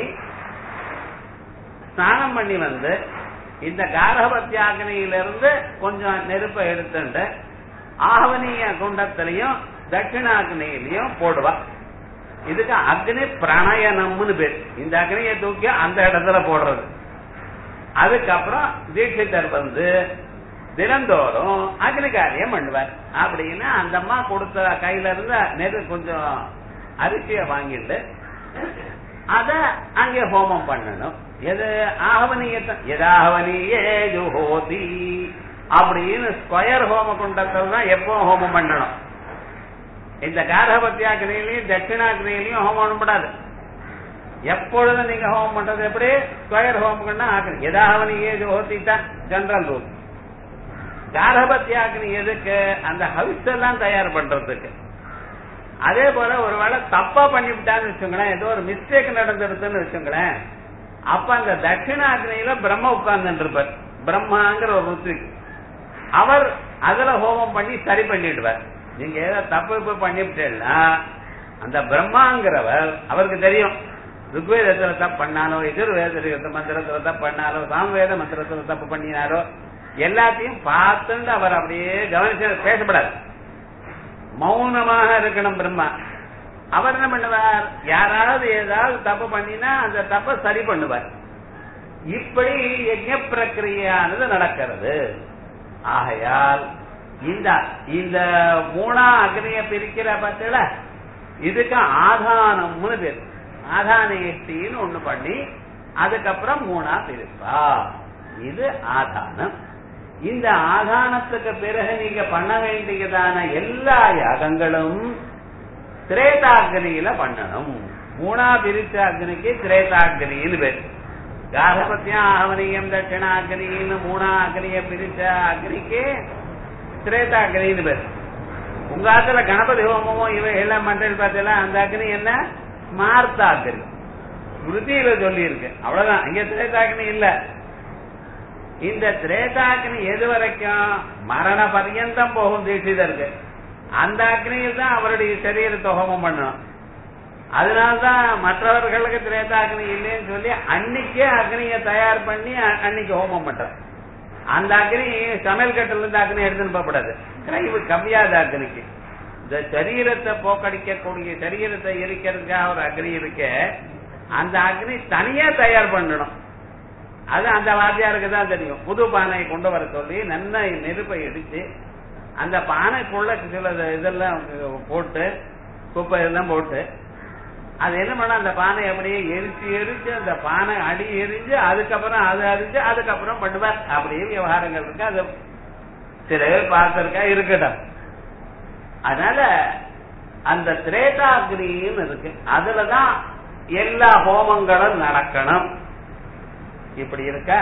ஸ்நானம் பண்ணி வந்து இந்த காரபத்தியாகினியிலிருந்து கொஞ்சம் நெருப்பை எடுத்துட்டு ஆவணிய குண்டத்திலையும் தட்சிணாகினியிலையும் போடுவா இதுக்கு அக்னி பிரணயனம்னு பேர் இந்த அக்னியை தூக்கி அந்த இடத்துல போடுறது அதுக்கப்புறம் தீட்சிதர் வந்து தினந்தோறும் அக்னி காரியம் பண்ணுவார் அப்படின்னு அந்த அம்மா கொடுத்த கையில இருந்த நெரு கொஞ்சம் அரிசிய வாங்கிட்டு அத அங்கே ஹோமம் பண்ணணும் எது ஆகவனியத்தை எதாகவனியே ஜுஹோதி அப்படின்னு ஸ்கொயர் ஹோம குண்டத்தில் தான் எப்பவும் ஹோமம் பண்ணணும் இந்த காரபத்தியாகிரியிலையும் தட்சிணாகிரியிலையும் ஹோமம் பண்ணப்படாது எப்பொழுதும் நீங்க ஹோமம் பண்றது எப்படி ஸ்கொயர் ஹோமம் பண்ணா ஆகணும் எதாகவனியே ஜுஹோதி தான் ஜெனரல் ரூல் காரபத்தியாகினி எதுக்கு அந்த ஹவுஸ் எல்லாம் தயார் பண்றதுக்கு அதே போல ஒருவேளை தப்பா பண்ணிவிட்டான்னு வச்சுங்களேன் ஏதோ ஒரு மிஸ்டேக் நடந்துருதுன்னு வச்சுங்களேன் அப்ப அந்த தட்சிணாகினியில பிரம்ம உட்கார்ந்து இருப்பார் பிரம்மாங்கிற ஒரு ருத்ரிக் அவர் அதுல ஹோமம் பண்ணி சரி பண்ணிடுவார் நீங்க ஏதோ தப்பு இப்ப பண்ணிவிட்டேன்னா அந்த பிரம்மாங்கிறவர் அவருக்கு தெரியும் ருக்வேதத்துல தப்பு பண்ணாலோ எதிர்வேத மந்திரத்துல தப்பு பண்ணாலோ சாம்வேத மந்திரத்துல தப்பு பண்ணினாரோ எல்லாத்தையும் பார்த்துட்டு அவர் அப்படியே கவனிச்சு பேசப்படாது மௌனமாக இருக்கணும் பிரம்மா அவர் என்ன பண்ணுவார் யாராவது ஏதாவது தப்பு பண்ணினா அந்த தப்பை சரி பண்ணுவார் இப்படி யஜ்ஞ பிரக்கிரியானது நடக்கிறது ஆகையால் இந்த இந்த மூணா அக்னிய பிரிக்கிற பத்தில இதுக்கு ஆதானம்னு பேரு ஆதானேஷ்டின்னு ஒண்ணு பண்ணி அதுக்கப்புறம் மூணா பிரிப்பா இது ஆதானம் இந்த ஆதானத்துக்கு பிறகு நீங்க பண்ண வேண்டியதான எல்லா யாகங்களும் திரேதாகினியில பண்ணணும் மூணா பிரிச்ச அக்னிக்கு திரேதாகினின்னு பேரு கார்பத்தியம் ஆவணியம் தட்சிணாகினின்னு மூணா அக்னிய பிரிச்ச அக்னிக்கு திரேதாகினின்னு பேரு உங்க ஆத்துல கணபதி ஹோமமோ இவை எல்லாம் மண்டல் பார்த்தல அந்த அக்னி என்ன ஸ்மார்த்தா அக்னி ஸ்மிருதியில சொல்லி இருக்கு அவ்வளவுதான் இங்க திரேதாகினி இல்ல இந்த திரேதாகினி எது வரைக்கும் மரண பர்யந்தம் போகும் தீட்சிதருக்கு அந்த அக்னியில் தான் அவருடைய சரீரத்தை ஹோமம் பண்ணணும் அதனால்தான் மற்றவர்களுக்கு திரேதாக்னி இல்லைன்னு சொல்லி அன்னைக்கே அக்னியை தயார் பண்ணி அ- அன்னைக்கு ஹோமம் பண்ற அந்த அக்னி சமையல் கட்டில இருந்து அக்னி எடுத்துன்னு போகக்கூடாது கழிவு கம்மியாத அக்னிக்கு இந்த சரீரத்தை போக்கடிக்கக்கூடிய சரீரத்தை எரிக்கிறதுக்காக ஒரு அக்னி இருக்கு அந்த அக்னி தனியா தயார் பண்ணணும் அது அந்த வாத்தியாருக்கு தான் தெரியும் புது பானையை கொண்டு வர சொல்லி நன்ன நெருப்பை இடிச்சு அந்த பானைக்குள்ள சில இதெல்லாம் போட்டு குப்பை இதெல்லாம் போட்டு அது என்ன பண்ண அந்த பானை அப்படியே எரிச்சு எரிச்சு அந்த பானை அடி எரிஞ்சு அதுக்கப்புறம் அது அரிஞ்சு அதுக்கப்புறம் பண்ணுவார் அப்படியே விவகாரங்கள் இருக்கு அது சில பேர் பார்த்திருக்கா இருக்கட்டும் அதனால அந்த திரேதாகிரின்னு இருக்கு அதுலதான் எல்லா ஹோமங்களும் நடக்கணும் இப்படி இருக்கா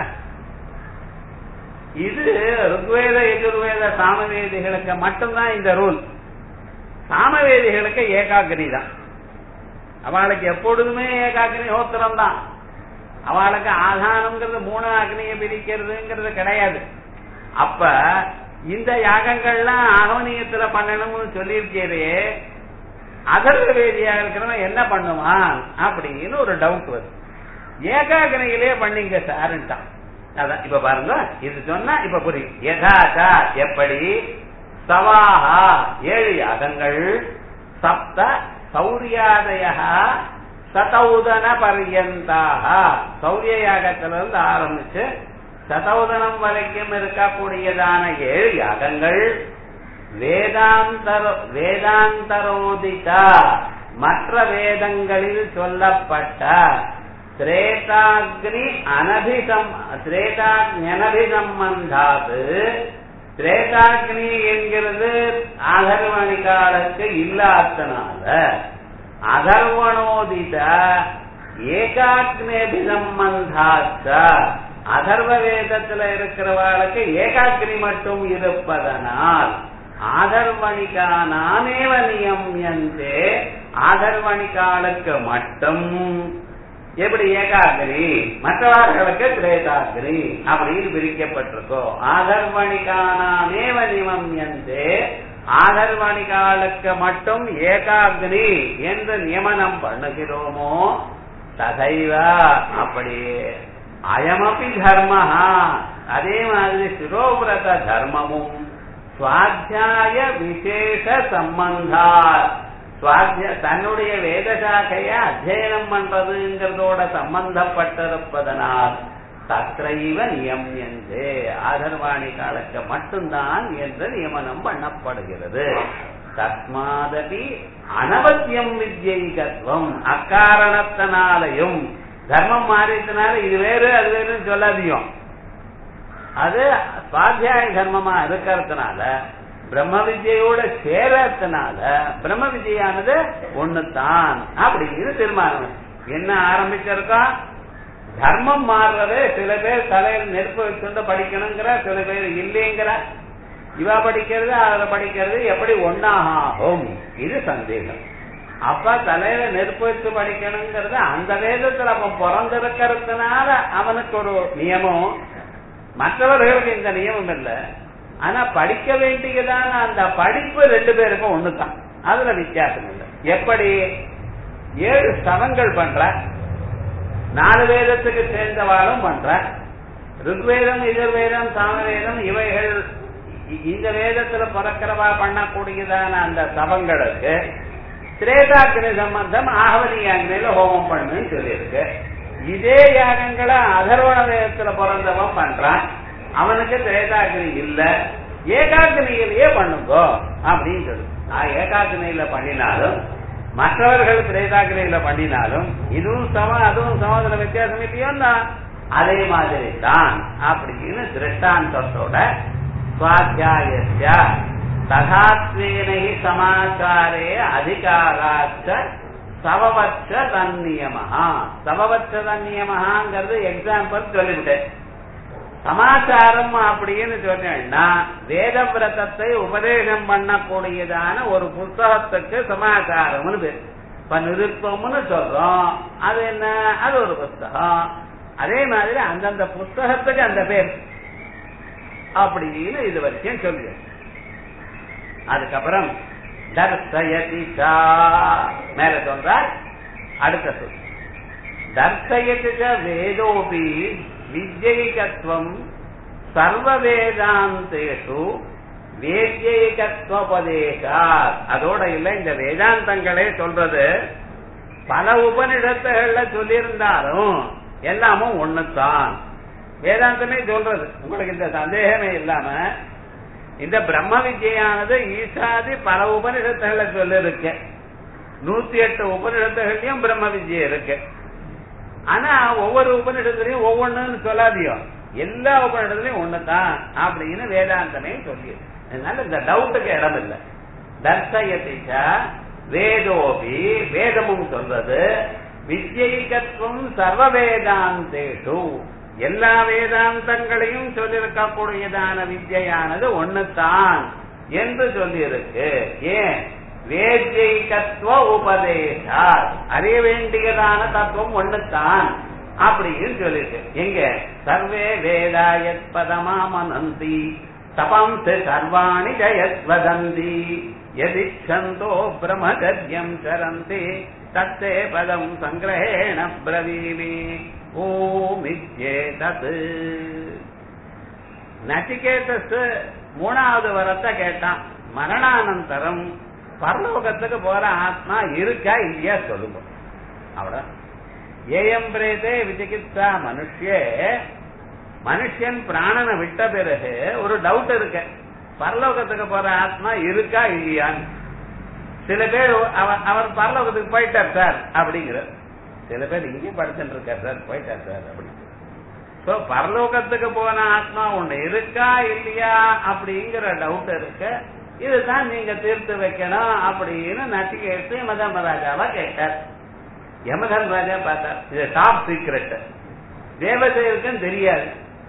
இது ருக்வேத எதிர்வேத சாமவேதிகளுக்கு மட்டும்தான் இந்த ரூல் சாமவேதிகளுக்கு ஏகாகிரி தான் அவளுக்கு எப்பொழுதுமே ஏகாகினி ஹோத்திரம் தான் அவளுக்கு ஆதானம்ங்கிறது மூணு அக்னியை பிரிக்கிறதுங்கிறது கிடையாது அப்ப இந்த யாகங்கள்லாம் ஆகவனியத்துல பண்ணணும்னு சொல்லியிருக்கே அதர்வ வேதியா இருக்கிறவன் என்ன பண்ணுவான் அப்படின்னு ஒரு டவுட் வருது ஏகாகினியிலே பண்ணீங்க சாருன்ட்டான் அதான் இப்ப பாருங்க இது சொன்னா இப்ப புரியும் யதாச்சா எப்படி சவாஹா ஏழு யாகங்கள் சப்த சௌரியாதய சதௌதன பர்யந்தாக சௌரிய யாகத்திலிருந்து ஆரம்பிச்சு சதௌதனம் வரைக்கும் இருக்கக்கூடியதான ஏழு யாகங்கள் வேதாந்தர வேதாந்தரோதிதா மற்ற வேதங்களில் சொல்லப்பட்ட திரேதாக்னி அனபிசம் திரேதாக்னபிசம்பந்தாது திரேதாக்னி என்கிறது ஆதர்வணி காலத்து இல்லாதனால அதர்வணோதித ஏகாக்னேபிசம்பந்தாச்ச அதர்வ வேதத்துல இருக்கிறவாளுக்கு ஏகாக்னி மட்டும் இருப்பதனால் ஆதர்வணிகானாமேவ நியமியந்தே ஆதர்வணிகாலுக்கு மட்டும் எப்படி ஏகாகிரி மற்றவர்களுக்கு திரேதாகிரி அப்படின்னு பிரிக்கப்பட்டிருக்கோ ஆதர்வணிகானாமேவ நியமியந்தே ஆதர்வணிகாலுக்கு மட்டும் ஏகாகிரி என்று நியமனம் பண்ணுகிறோமோ ததைவ அப்படியே அயமபி தர்மஹா அதே மாதிரி சிரோவிரத தர்மமும் சுவாத்தியாய விசேஷ சம்பந்தா சுவாத்திய தன்னுடைய வேத சாக்கைய அத்தியனம் பண்றதுங்கிறதோட சம்பந்தப்பட்டிருப்பதனால் தத்ரைவ நியமியந்தே ஆதர்வாணி காலಕ್ಕೆ மட்டும்தான் என்று நியமனம் பண்ணப்படுகிறது தஸ்மாதபி அனவத்தியம் வித்யைகத்துவம் அக்காரணத்தினாலையும் தர்மம் மாறியதுனால இது வேறு அது வேறுன்னு சொல்லாதியும் அது சுவாத்தியாய தர்மமா இருக்கிறதுனால பிரம்ம வித்யோட சேரத்தினால பிரம்ம வித்யானது ஒண்ணுதான் அப்படிங்கிறது தீர்மானம் என்ன ஆரம்பிச்சிருக்கோம் தர்மம் மாறுறது சில பேர் தலையில் நெருப்பு வச்சுட்டு படிக்கணுங்கிற சில பேர் இல்லைங்கிற இவ படிக்கிறது அதுல படிக்கிறது எப்படி ஒன்னாகும் இது சந்தேகம் அப்ப தலையில நெருப்பு வச்சு படிக்கணுங்கிறது அந்த வேதத்துல அவன் பிறந்திருக்கிறதுனால அவனுக்கு ஒரு நியமம் மற்றவர்களுக்கு இந்த நியமம் இல்லை ஆனா படிக்க வேண்டியதான அந்த படிப்பு ரெண்டு பேருக்கும் ஒண்ணுதான் அதுல வித்தியாசம் இல்லை எப்படி ஏழு ஸ்தவங்கள் பண்ற நாலு வேதத்துக்கு சேர்ந்தவாளும் பண்ற ருக்வேதம் எதிர்வேதம் சாமவேதம் இவைகள் இ- இந்த வேதத்துல பிறக்கிறவா பண்ணக்கூடியதான அந்த தவங்களுக்கு திரேதாக்கினி சம்பந்தம் ஆகவதி யாகனையில ஹோமம் பண்ணுன்னு சொல்லியிருக்கு இதே யாகங்களை அதர்வண வேதத்துல பிறந்தவன் பண்றான் அவனுக்கு திரேதாக்கினி இல்ல ஏகாக்கினியிலேயே பண்ணுங்கோ அப்படின்னு சொல்லு நான் ஏகாக்கினியில பண்ணினாலும் மற்றவர்கள் திரேதாக்கினியில பண்ணினாலும் இதுவும் சமம் அதுவும் சமத்துல வித்தியாசம் இல்லையோன்னா அதே மாதிரி தான் அப்படின்னு திருஷ்டாந்தத்தோட சுவாத்தியாயஸ்ய ததாத்வேனை சமாச்சாரே அதிகாராச்ச சவவச்ச தன்னியமஹா சவவச்ச தன்னியமஹாங்கிறது எக்ஸாம்பிள் சொல்லிவிட்டேன் சமாச்சாரம் அப்படின்னு சொன்னேன்னா வேத விரதத்தை உபதேசம் பண்ணக்கூடியதான ஒரு புஸ்தகத்துக்கு சமாச்சாரம்னு பேர் இப்ப நிருப்பம்னு சொல்றோம் அது என்ன அது ஒரு புஸ்தகம் அதே மாதிரி அந்தந்த புஸ்தகத்துக்கு அந்த பேர் அப்படின்னு இது வரைக்கும் சொல்லு அதுக்கப்புறம் தர்சயதி சா மேல சொல்றார் அடுத்த சொல் தர்சயதி ச வேதோபி வித்யைகத்வம் சர்வ வேதாந்தேஷு வேத்யைகத்வபதேசா அதோட இல்ல இந்த வேதாந்தங்களே சொல்றது பல உபநிடத்துகள்ல சொல்லியிருந்தாலும் எல்லாமும் ஒண்ணுதான் வேதாந்தமே சொல்றது உங்களுக்கு இந்த சந்தேகமே இல்லாம இந்த பிரம்ம வித்யானது ஈசாதி பல உபநிடத்துகளை சொல்லிருக்கு நூத்தி எட்டு உபநிடத்துகள்லயும் பிரம்ம வித்யை இருக்கு ஆனா ஒவ்வொரு உபநிடத்துலயும் ஒவ்வொன்னு சொல்லாதியோ எல்லா உபநிடத்துலயும் ஒண்ணுதான் அப்படின்னு வேதாந்தமே சொல்லி அதனால இந்த டவுட்டுக்கு இடம் இல்லை தர்சயத்திச்ச வேதோபி வேதமும் சொல்றது வித்யைகத்துவம் சர்வ வேதாந்தேஷு எல்லா வேதாந்தங்களையும் சொல்லியிருக்கக்கூடியதான வித்யானது ஒண்ணுதான் என்று சொல்லியிருக்கு ஏன் வேத்யைகத்துவ உபதேசா அறிய வேண்டியதான தத்துவம் ஒண்ணுதான் அப்படின்னு சொல்லிருக்கு எங்க சர்வே வேதாயத் பதமா மனந்தி தபம்சு சர்வாணி ஜயத் வதந்தி எதிச்சந்தோ பிரமகத்யம் சரந்தி தத்தே பதம் சங்கிரகேண பிரவீமி ஓமித்யே தத் நச்சிகேதஸ் மூணாவது வரத்தை கேட்டான் மரணானந்தரம் பரலோகத்துக்கு போற ஆத்மா இருக்கா இல்லையா சொல்லுங்க அவ்வளோ ஏஎம் பிரேதே விசிகித்சா மனுஷே மனுஷன் பிராணனை விட்ட பிறகு ஒரு டவுட் இருக்கு பரலோகத்துக்கு போற ஆத்மா இருக்கா இல்லையான்னு சில பேர் அவர் அவர் பரலோகத்துக்கு போயிட்டார் சார் அப்படிங்கிற சில பேர் இங்கே படிச்சுட்டு இருக்கார் சார் போயிட்டார் சார் அப்படி சோ பரலோகத்துக்கு போன ஆத்மா ஒண்ணு இருக்கா இல்லையா அப்படிங்கிற டவுட் இருக்கு இதுதான் நீங்க தீர்த்து வைக்கணும் அப்படின்னு நச்சிகேட்டு யமதர்மராஜாவா கேட்டார் யமதர்மராஜா பார்த்தார் இது டாப் சீக்ரெட் தேவதேவருக்கும் தெரியாது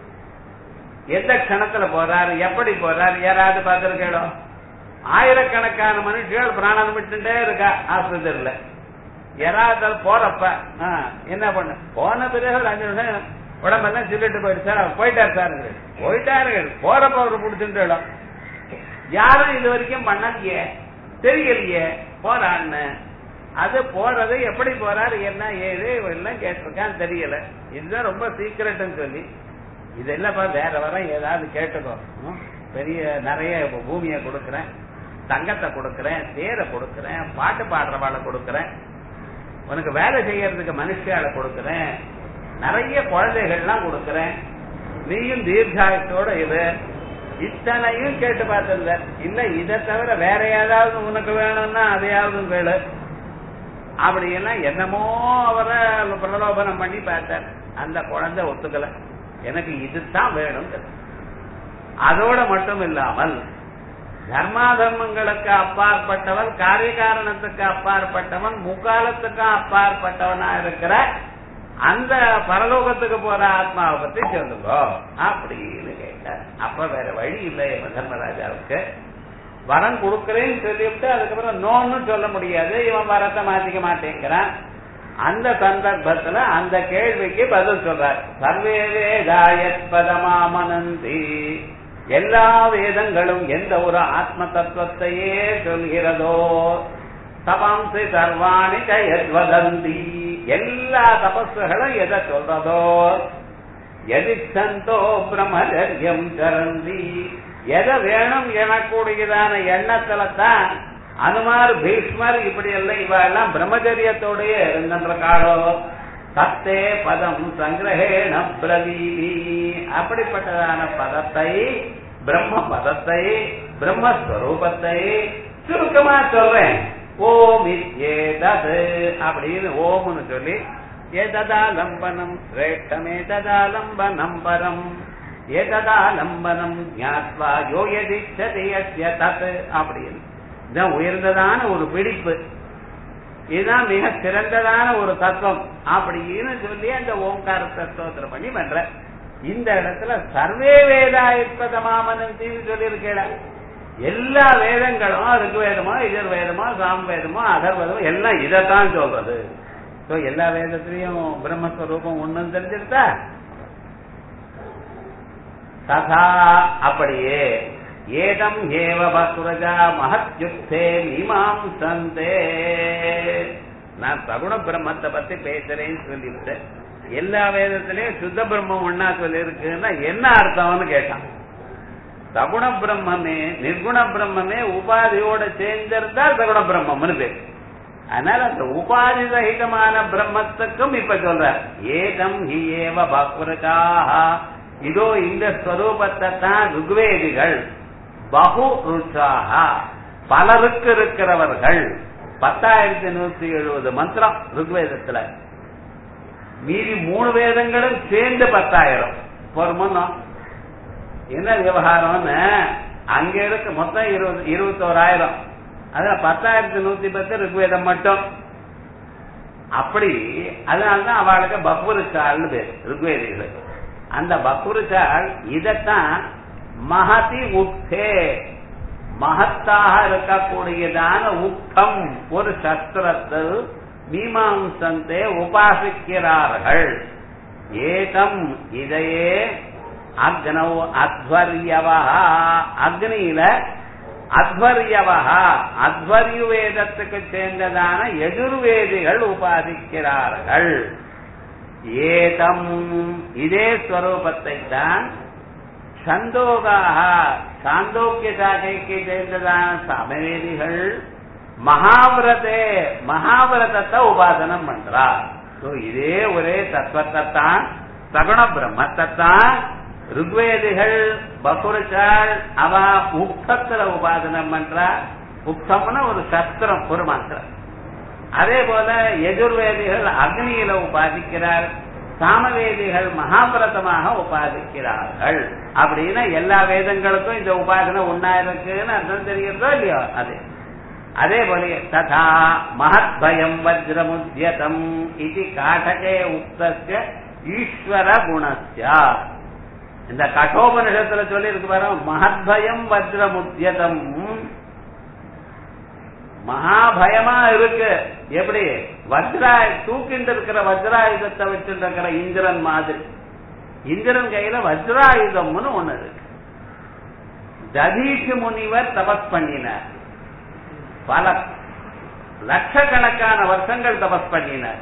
எந்த கணத்துல போறாரு எப்படி போறாரு யாராவது பார்த்திருக்கோ ஆயிரக்கணக்கான மனுஷர்கள் பிராணம் விட்டுட்டே இருக்கா ஆஸ்பத்திரியில யாராவது போறப்ப ஆ, என்ன பண்ண போன பிறகு ஒரு அஞ்சு நிமிஷம் உடம்பெல்லாம் சொல்லிட்டு போயிட்டு சார் போயிட்டார் சார் போயிட்டாரு போறப்ப அவரு பிடிச்சிட்டு இடம் யாரும் இது வரைக்கும் பண்ணலையே தெரியலையே போறான்னு அது போறது எப்படி போறாரு என்ன ஏது எல்லாம் கேட்டிருக்கான்னு தெரியல இதுதான் ரொம்ப சீக்கிரட்னு சொல்லி இதெல்லாம் வேற வர ஏதாவது கேட்டுக்கோ ம்? பெரிய நிறைய பூமியை கொடுக்கறேன் தங்கத்தை கொடுக்கறேன் தேரை கொடுக்கறேன் பாட்டு பாடுறவாளை கொடுக்கறேன் உனக்கு வேலை செய்யறதுக்கு மனுஷியால கொடுக்கறேன் நிறைய குழந்தைகள்லாம் கொடுக்கறேன் நீயும் தீர்காயத்தோட இரு இத்தனையும் கேட்டு பார்த்ததில்ல இல்ல இதை தவிர வேற ஏதாவது உனக்கு வேணும்னா அதையாவது கேளு அப்படி எல்லாம் என்னமோ அவரை பிரலோபனம் பண்ணி பார்த்தார் அந்த குழந்தை ஒத்துக்கல எனக்கு இதுதான் வேணும் அதோட மட்டும் இல்லாமல் தர்மா தர்மங்களுக்கு அப்பாற்பட்டவன் காரிய காரணத்துக்கு அப்பாற்பட்டவன் முக்காலத்துக்கு அப்பாற்பட்டவனா இருக்கிற அந்த பரலோகத்துக்கு போற ஆத்மாவை பத்தி சொல்லுங்க அப்படின்னு கேட்டார் அப்ப வேற வழி இல்லை தர்மராஜாவுக்கு வரம் கொடுக்கறேன்னு சொல்லிவிட்டு அதுக்கப்புறம் நோன்னு சொல்ல முடியாது இவன் வரத்தை மாத்திக்க மாட்டேங்கிறான் அந்த சந்தர்ப்பத்துல அந்த கேள்விக்கு பதில் சொல்றார் சர்வே வேதாயத் பதமாமனந்தி எல்லா வேதங்களும் எந்த ஒரு ஆத்ம தத்துவத்தையே சொல்கிறதோ தபாம்சி சர்வாணி ஜயத்வதந்தி எல்லா தபஸ்களும் எதை சொல்றதோ எதிர்த்தந்தோ பிரம்மச்சரியம் சரந்தி எதை வேணும் எனக்கூடியதான எண்ணத்துல தான் அனுமார் பீஷ்மர் இப்படி எல்லாம் இவெல்லாம் பிரம்மச்சரியத்தோடய இருந்தன்ற காலம் சத்தே பதம் சங்கிரகேண பிரவீதி அப்படிப்பட்டதான பதத்தை பிரம்ம பதத்தை பிரம்மஸ்வரூபத்தை சுருக்கமா சொல்றேன் ஓம் ஏதது அப்படின்னு ஓம்னு சொல்லி ஏததாலம்பனம் சிரேஷ்டமேததாலம்பனம் பரம் ஏததாலம்பனம் ஞாத்வா யோயதிச்சதி யஸ்ய தத் அப்படின்னு இதான் உயர்ந்ததான ஒரு பிடிப்பு இதுதான் மிக சிறந்ததான ஒரு தத்துவம் அப்படின்னு சொல்லி அந்த ஓங்கார தத்துவத்தில் பண்ணி பண்ற இந்த இடத்துல சர்வே வேதா இருப்பதமாமனந்தின்னு சொல்லி எல்லா வேதங்களும் ருக்வேதமோ எதிர் வேதமோ சாம் வேதமோ அதர்வேதமோ எல்லாம் இதைத்தான் சொல்றது So, எல்லா வேதத்திலையும் பிரம்மஸ்வரூபம் ஒண்ணும் தெரிஞ்சிருத்தா ததா அப்படியே ஏதம் ஏவ பசுரஜா மகத்யுக்தே மீமாம் சந்தே நான் சகுண பிரம்மத்தை பத்தி பேசுறேன்னு சொல்லிவிட்டேன் எல்லா வேதத்திலயும் சுத்த பிரம்மம் ஒன்னா சொல்லியிருக்குன்னா என்ன அர்த்தம்னு கேட்டான் சகுண பிரம்மமே நிர்குண பிரம்மமே உபாதியோட சேர்ந்திருந்தால் சகுண பிரம்மம்னு பேரு அதனால அந்த உபாதி சகிதமான பிரம்மத்துக்கும் இப்ப சொல்ற ஏகம் ஹி ஏவ பக்வரகாக இதோ இந்த ஸ்வரூபத்தை தான் ருக்வேதிகள் பகு ருச்சாக பலருக்கு இருக்கிறவர்கள் பத்தாயிரத்தி நூத்தி எழுபது மந்திரம் ருக்வேதத்துல மீதி மூணு வேதங்களும் சேர்ந்து பத்தாயிரம் பொறுமனும் என்ன விவகாரம்னு அங்க இருக்கு மொத்தம் இருபது இருபத்தோராயிரம் அதுல பத்தாயிரத்தி நூத்தி பத்து ருக்வேதம் மட்டும் அப்படி அதனாலதான் அவளுக்கு பக்வருச்சாள்னு பேர் ருக்வேதிகளுக்கு அந்த பக்வருச்சாள் இதத்தான் மகதி உக்தே மகத்தாக இருக்கக்கூடியதான உக்தம் ஒரு சஸ்திரத்தில் மீமாம்சந்தே உபாசிக்கிறார்கள் ஏகம் இதையே அக்னௌ அத்வர்யவா அக்னியில அத்வர்யவா அத்வர்யு வேதத்துக்கு சேர்ந்ததான எதிர்வேதிகள் உபாதிக்கிறார்கள் ஏதம் இதே ஸ்வரூபத்தை தான் சந்தோகாக சாந்தோக்கிய சாகைக்கு சேர்ந்ததான சமவேதிகள் மகாவிரதே மகாவிரதத்தை உபாசனம் பண்றார் இதே ஒரே தத்துவத்தை தான் சகுண பிரம்மத்தை தான் ருக்வேதிகள் பகுருச்சாள் அவ உக்தத்துல உபாசனம் பண்றா உக்தம்னா ஒரு சஸ்திரம் ஒரு மந்திரம் அதே போல எதிர்வேதிகள் அக்னியில உபாதிக்கிறார் சாமவேதிகள் மகாபிரதமாக உபாதிக்கிறார்கள் அப்படின்னா எல்லா வேதங்களுக்கும் இந்த உபாசனை ஒன்னா இருக்குன்னு அர்த்தம் தெரிகிறதோ இல்லையோ அது அதே போல ததா மகத்பயம் வஜ்ரமுத்யதம் இது காட்டகே உக்தஸ்ய ஈஸ்வர குணஸ்யா இந்த கட்டோபனிஷத்துல சொல்லி இருக்கு பாரு மகத்பயம் வஜ்ரமுத்யதம் மகாபயமா இருக்கு எப்படி வஜ்ராய தூக்கிட்டு இருக்கிற வஜ்ராயுதத்தை வச்சுட்டு இருக்கிற இந்திரன் மாதிரி இந்திரன் கையில வஜ்ராயுதம்னு ஒண்ணு இருக்கு ததீஷ் முனிவர் தபஸ் பண்ணினார் பல லட்சக்கணக்கான வருஷங்கள் தபஸ் பண்ணினார்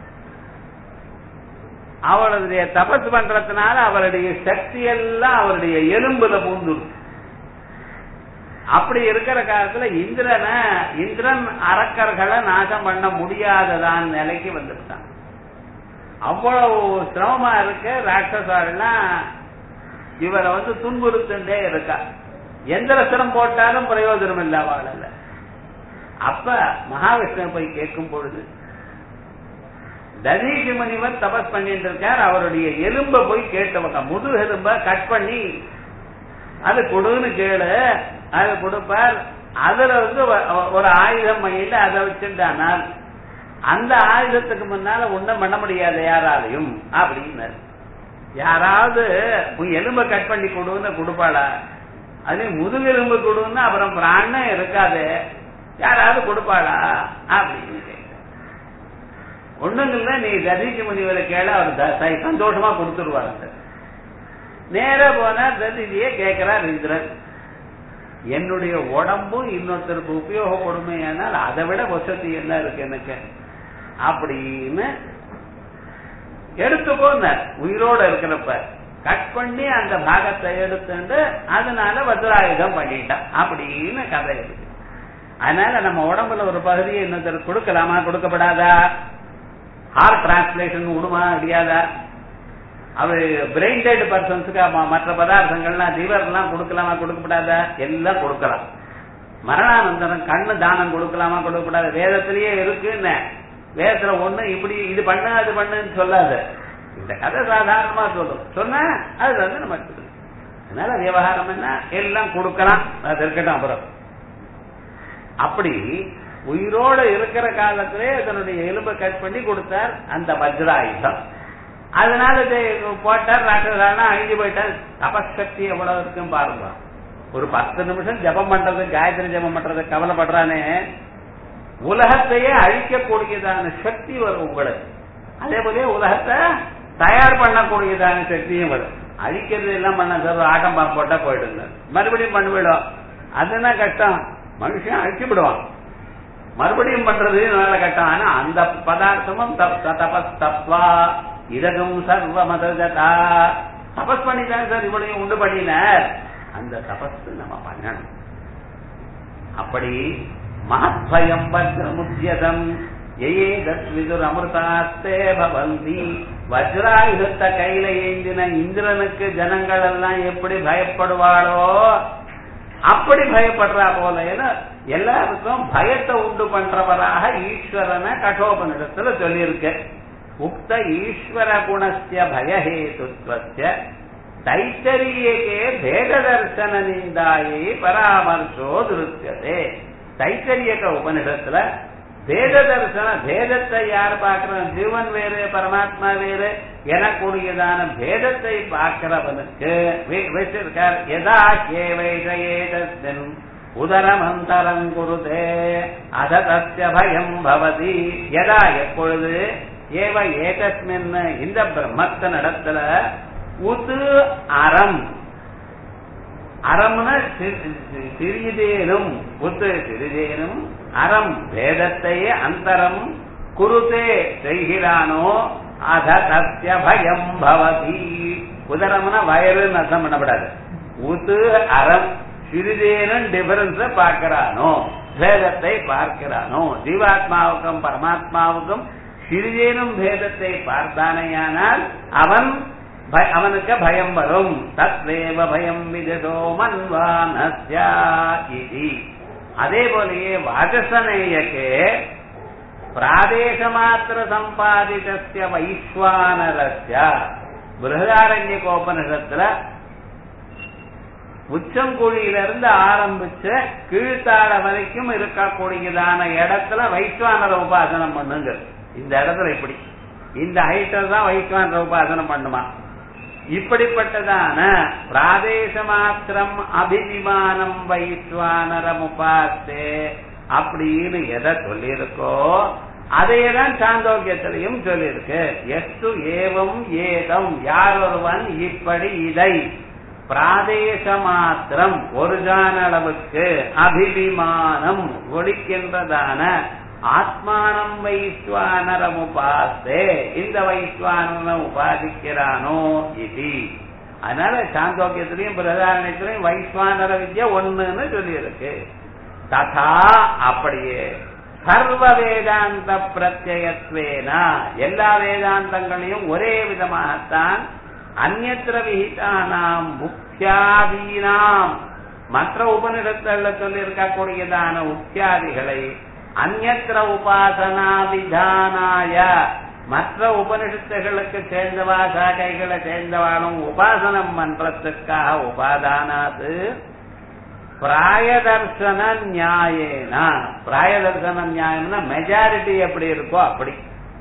அவருடைய தபஸ் பண்றதுனால அவருடைய சக்தி எல்லாம் அவருடைய எலும்புல பூந்துருக்கு அப்படி இருக்கிற காலத்துல இந்திரனை இந்திரன் அரக்கர்களை நாசம் பண்ண முடியாததான் நிலைக்கு வந்துட்டான் அவ்வளவு சிரமமா இருக்கு ராட்சசாலாம் இவரை வந்து துன்புறுத்துட்டே இருக்கா எந்த சிரம் போட்டாலும் பிரயோஜனம் இல்ல அவள அப்ப மகாவிஷ்ணு போய் கேட்கும் பொழுது ததீஷி முனிவர் தபஸ் பண்ணிட்டு இருக்கார் அவருடைய எலும்ப போய் கேட்டவங்க முது எலும்ப கட் பண்ணி அது கொடுன்னு கேளு அது கொடுப்பார் அதுல வந்து ஒரு ஆயுதம் பண்ணிட்டு அதை வச்சுட்டானால் அந்த ஆயுதத்துக்கு முன்னால ஒண்ணும் பண்ண முடியாது யாராலையும் அப்படின்னு யாராவது உன் எலும்ப கட் பண்ணி கொடுன்னு கொடுப்பாளா அது முதுகெலும்பு கொடுன்னு அப்புறம் பிராணம் இருக்காது யாராவது கொடுப்பாளா அப்படின்னு ஒண்ணும் இல்ல நீ ததீஷ முனிவரை கேள அவர் சந்தோஷமா கொடுத்துருவாரு நேர போனா ததிதியே கேட்கிறார் இந்திரன் என்னுடைய உடம்பும் இன்னொருத்தருக்கு உபயோகப்படுமே ஆனால் அதை விட வசதி என்ன இருக்கு எனக்கு அப்படின்னு எடுத்துக்கோங்க உயிரோட இருக்கிறப்ப கட் பண்ணி அந்த பாகத்தை எடுத்துட்டு அதனால வஜ்ராயுதம் பண்ணிட்டான் அப்படின்னு கதை இருக்கு அதனால நம்ம உடம்புல ஒரு பகுதியை இன்னொருத்தர் கொடுக்கலாமா கொடுக்கப்படாதா ஹார்ட் டிரான்ஸ்லேஷன் விடுமா முடியாதா அவர் பிரெயின் டெட் பர்சன்ஸுக்கு மற்ற பதார்த்தங்கள்லாம் லிவர்லாம் கொடுக்கலாமா கொடுக்கப்படாதா எல்லாம் கொடுக்கலாம் மரணானந்தரம் கண்ணு தானம் கொடுக்கலாமா கொடுக்கப்படாது வேதத்திலேயே இருக்குன்னு வேதத்துல ஒண்ணு இப்படி இது பண்ணு அது பண்ணுன்னு சொல்லாது இந்த கதை சாதாரணமா சொல்லும் சொன்னா அது வந்து நம்ம எடுத்துக்கணும் அதனால விவகாரம் என்ன எல்லாம் கொடுக்கலாம் அது இருக்கட்டும் அப்புறம் அப்படி உயிரோட இருக்கிற காலத்திலே அதனுடைய எலும்பை கட் பண்ணி கொடுத்தார் அந்த வஜ்ராயுதம் அதனால இதை போட்டார் ராட்சசானா அழிஞ்சு போயிட்டார் தபசக்தி எவ்வளவு இருக்குன்னு பாருங்க ஒரு பத்து நிமிஷம் ஜபம் பண்றது காயத்ரி ஜபம் பண்றது கவலைப்படுறானே உலகத்தையே அழிக்கக்கூடியதான சக்தி வரும் உங்களுக்கு அதே போல உலகத்தை தயார் பண்ணக்கூடியதான சக்தியும் வரும் அழிக்கிறது எல்லாம் பண்ண சார் ஆட்டம் பாம்பு போட்டா போயிடுங்க மறுபடியும் பண்ணிவிடும் அதுனா கஷ்டம் மனுஷன் அழிச்சு விடுவான் மறுபடியும் பண்றது நல்ல கட்டம் ஆனா அந்த பதார்த்தமும் தபஸ் தத்வா இதகம் சர்வ மதா தபஸ் பண்ணிதான் சார் இவனையும் உண்டு பண்ணினார் அந்த தபஸ் நம்ம பண்ணணும் அப்படி மகத்பயம் வஜ்ரமுத்தியதம் ஏதத் விதுர் அமிர்தாஸ்தே பவந்தி வஜ்ராயுதத்தை கையில ஏந்தின இந்திரனுக்கு ஜனங்கள் எல்லாம் எப்படி பயப்படுவாளோ அப்படி பயப்படுறா போல ஏன்னா எல்லாருக்கும் பயத்தை உண்டு பண்றவராக ஈஸ்வரனை கட்டோபனிடத்துல சொல்லியிருக்க உக்த ஈஸ்வர குணஸ்ய பயஹேதுத்வஸ்ய தைத்தரியேகே பேத தர்சன நிந்தாயை பராமர்சோ திருத்தியதே தைத்தரியக உபனிஷத்துல பேத தர்சன பேதத்தை யார் பார்க்கிறோம் ஜீவன் வேறு பரமாத்மா வேறு எனக்கூடியதான பேதத்தை பார்க்கிறவனுக்கு வச்சிருக்கார் எதா கேவைஷேதன் உதரமந்தரம் குருதே அத தஸ்ய பயம் பவதி எதா எப்பொழுது ஏவ ஏதஸ்மின் இந்த பிரம்மத்த நடத்துல உது அறம் அறம்னா சிறிதேனும் உத்து சிறிதேனும் அறம் வேதத்தையே அந்தரம் குருதே செய்கிறானோ அத தஸ்ய பயம் பவதி உதரம்னா வயலுன்னு அர்த்தம் பண்ணப்படாது உது அறம் சிறிதேனும் டிஃபரன்ஸ பார்க்கிறானோ பேதத்தை பார்க்கிறானோ ஜீவாத்மாவுக்கும் பரமாத்மாவுக்கும் சிறிதேனும் பேதத்தை பார்த்தானேயானால் அவன் அவனுக்கு பயம் வரும் தத்வேவ பயம் விஜதோ மன்வானஸ்யா அதே போலயே வாசசனேயக்கே பிராதேச மாத்திர சம்பாதிதஸ்ய வைஸ்வானரஸ்ய பிருகதாரண்ய கோபனிஷத்துல உச்சங்குழியிலிருந்து ஆரம்பிச்சு கீழ்த்தாழ வரைக்கும் இருக்கக்கூடியதான இடத்துல வைஸ்வானர உபாசனம் பண்ணுங்க இந்த இடத்துல இப்படி இந்த ஹைட்டில் தான் வைஸ்வானர உபாசனம் பண்ணுமா இப்படிப்பட்டதான பிராதேச மாத்திரம் அபிவிமானம் வைஸ்வானரம் உபாசே அப்படின்னு எதை சொல்லியிருக்கோ அதையேதான் சாந்தோக்கியத்திலையும் சொல்லியிருக்கு எஸ்து ஏவம் ஏதம் யார் ஒருவன் இப்படி இதை பிராதேச மாத்திரம் ஒரு ஜான அளவுக்கு அபிவிமானம் ஒழிக்கின்றதான ஆத்மானம் வைஸ்வானரம் உபாசே இந்த வைஸ்வானரம் உபாதிக்கிறானோ இது அதனால சாந்தோக்கியத்திலையும் பிரதாரணத்திலையும் வைஸ்வானர வித்யா ஒண்ணுன்னு சொல்லி இருக்கு ததா அப்படியே சர்வ வேதாந்த பிரத்யத்வேனா எல்லா வேதாந்தங்களையும் ஒரே விதமாகத்தான் அந்நத்திர விகிதானாம் முக்கியாதீனாம் மற்ற உபநிடத்துல சொல்லி இருக்கக்கூடியதான உத்தியாதிகளை அந்நத்திர உபாசனா விதானாய மற்ற உபனிஷத்துகளுக்கு சேர்ந்தவா சாகைகளை சேர்ந்தவாளும் உபாசனம் பண்றதுக்காக உபாதானாது பிராயதர்சன நியாயேனா பிராயதர்சன நியாயம்னா மெஜாரிட்டி எப்படி இருக்கோ அப்படி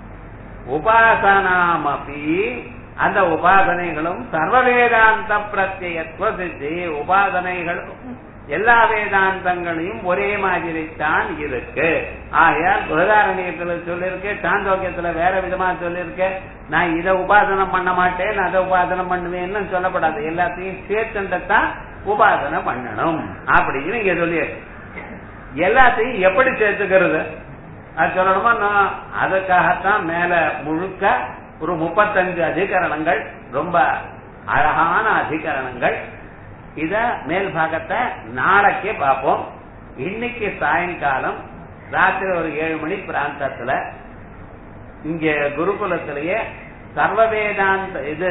உபாசனாமபி அந்த உபாசனைகளும் சர்வ வேதாந்த பிரத்யத்துவ சித்தி உபாசனைகளும் எல்லா வேதாந்தங்களையும் ஒரே மாதிரி தான் இருக்கு ஆகையால் பிரதாரணியத்துல சொல்லிருக்கு சாந்தோக்கியத்துல வேற விதமா சொல்லிருக்கு நான் இதை உபாசனம் பண்ண மாட்டேன் அதை உபாசனம் பண்ணுவேன்னு சொல்லப்படாது எல்லாத்தையும் சேர்த்துட்டத்தான் உபாசனை பண்ணணும் அப்படின்னு இங்க சொல்லியிருக்கு எல்லாத்தையும் எப்படி சேர்த்துக்கிறது அது சொல்லணுமா நான் அதுக்காகத்தான் மேல முழுக்க ஒரு முப்பத்தஞ்சு அதிகரணங்கள் ரொம்ப அழகான அதிகரணங்கள் இத மேல் பாகத்தை நாளைக்கே பார்ப்போம் இன்னைக்கு சாயங்காலம் ராத்திரி ஒரு ஏழு மணி பிராந்தத்துல இங்க குருகுலத்திலேயே சர்வ வேதாந்த இது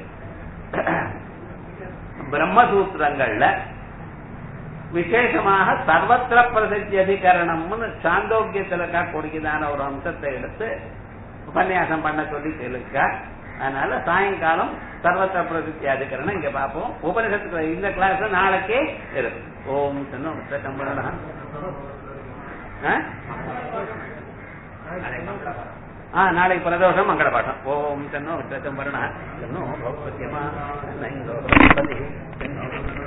பிரம்மசூத்திரங்கள்ல விசேஷமாக சர்வத்திர பிரசித்தி அதிகரணம்னு சாந்தோக்கியத்தில் இருக்கக்கூடியதான ஒரு அம்சத்தை எடுத்து உபன்யாசம் பண்ண சொல்லி சொல்லிருக்கா அதனால சாயங்காலம் சர்வத்திர பிரசித்தி அதிகரணம் இங்க பார்ப்போம் உபனிஷத்துக்கு இந்த கிளாஸ் நாளைக்கே இருக்கு ஓம் சின்ன சம்பளனா ஆ நாளைக்கு பிரதோஷம் மங்கள பாட்டம் ஓம் சென்னோ விசேஷம் வருணா சென்னோ பௌத்தியமா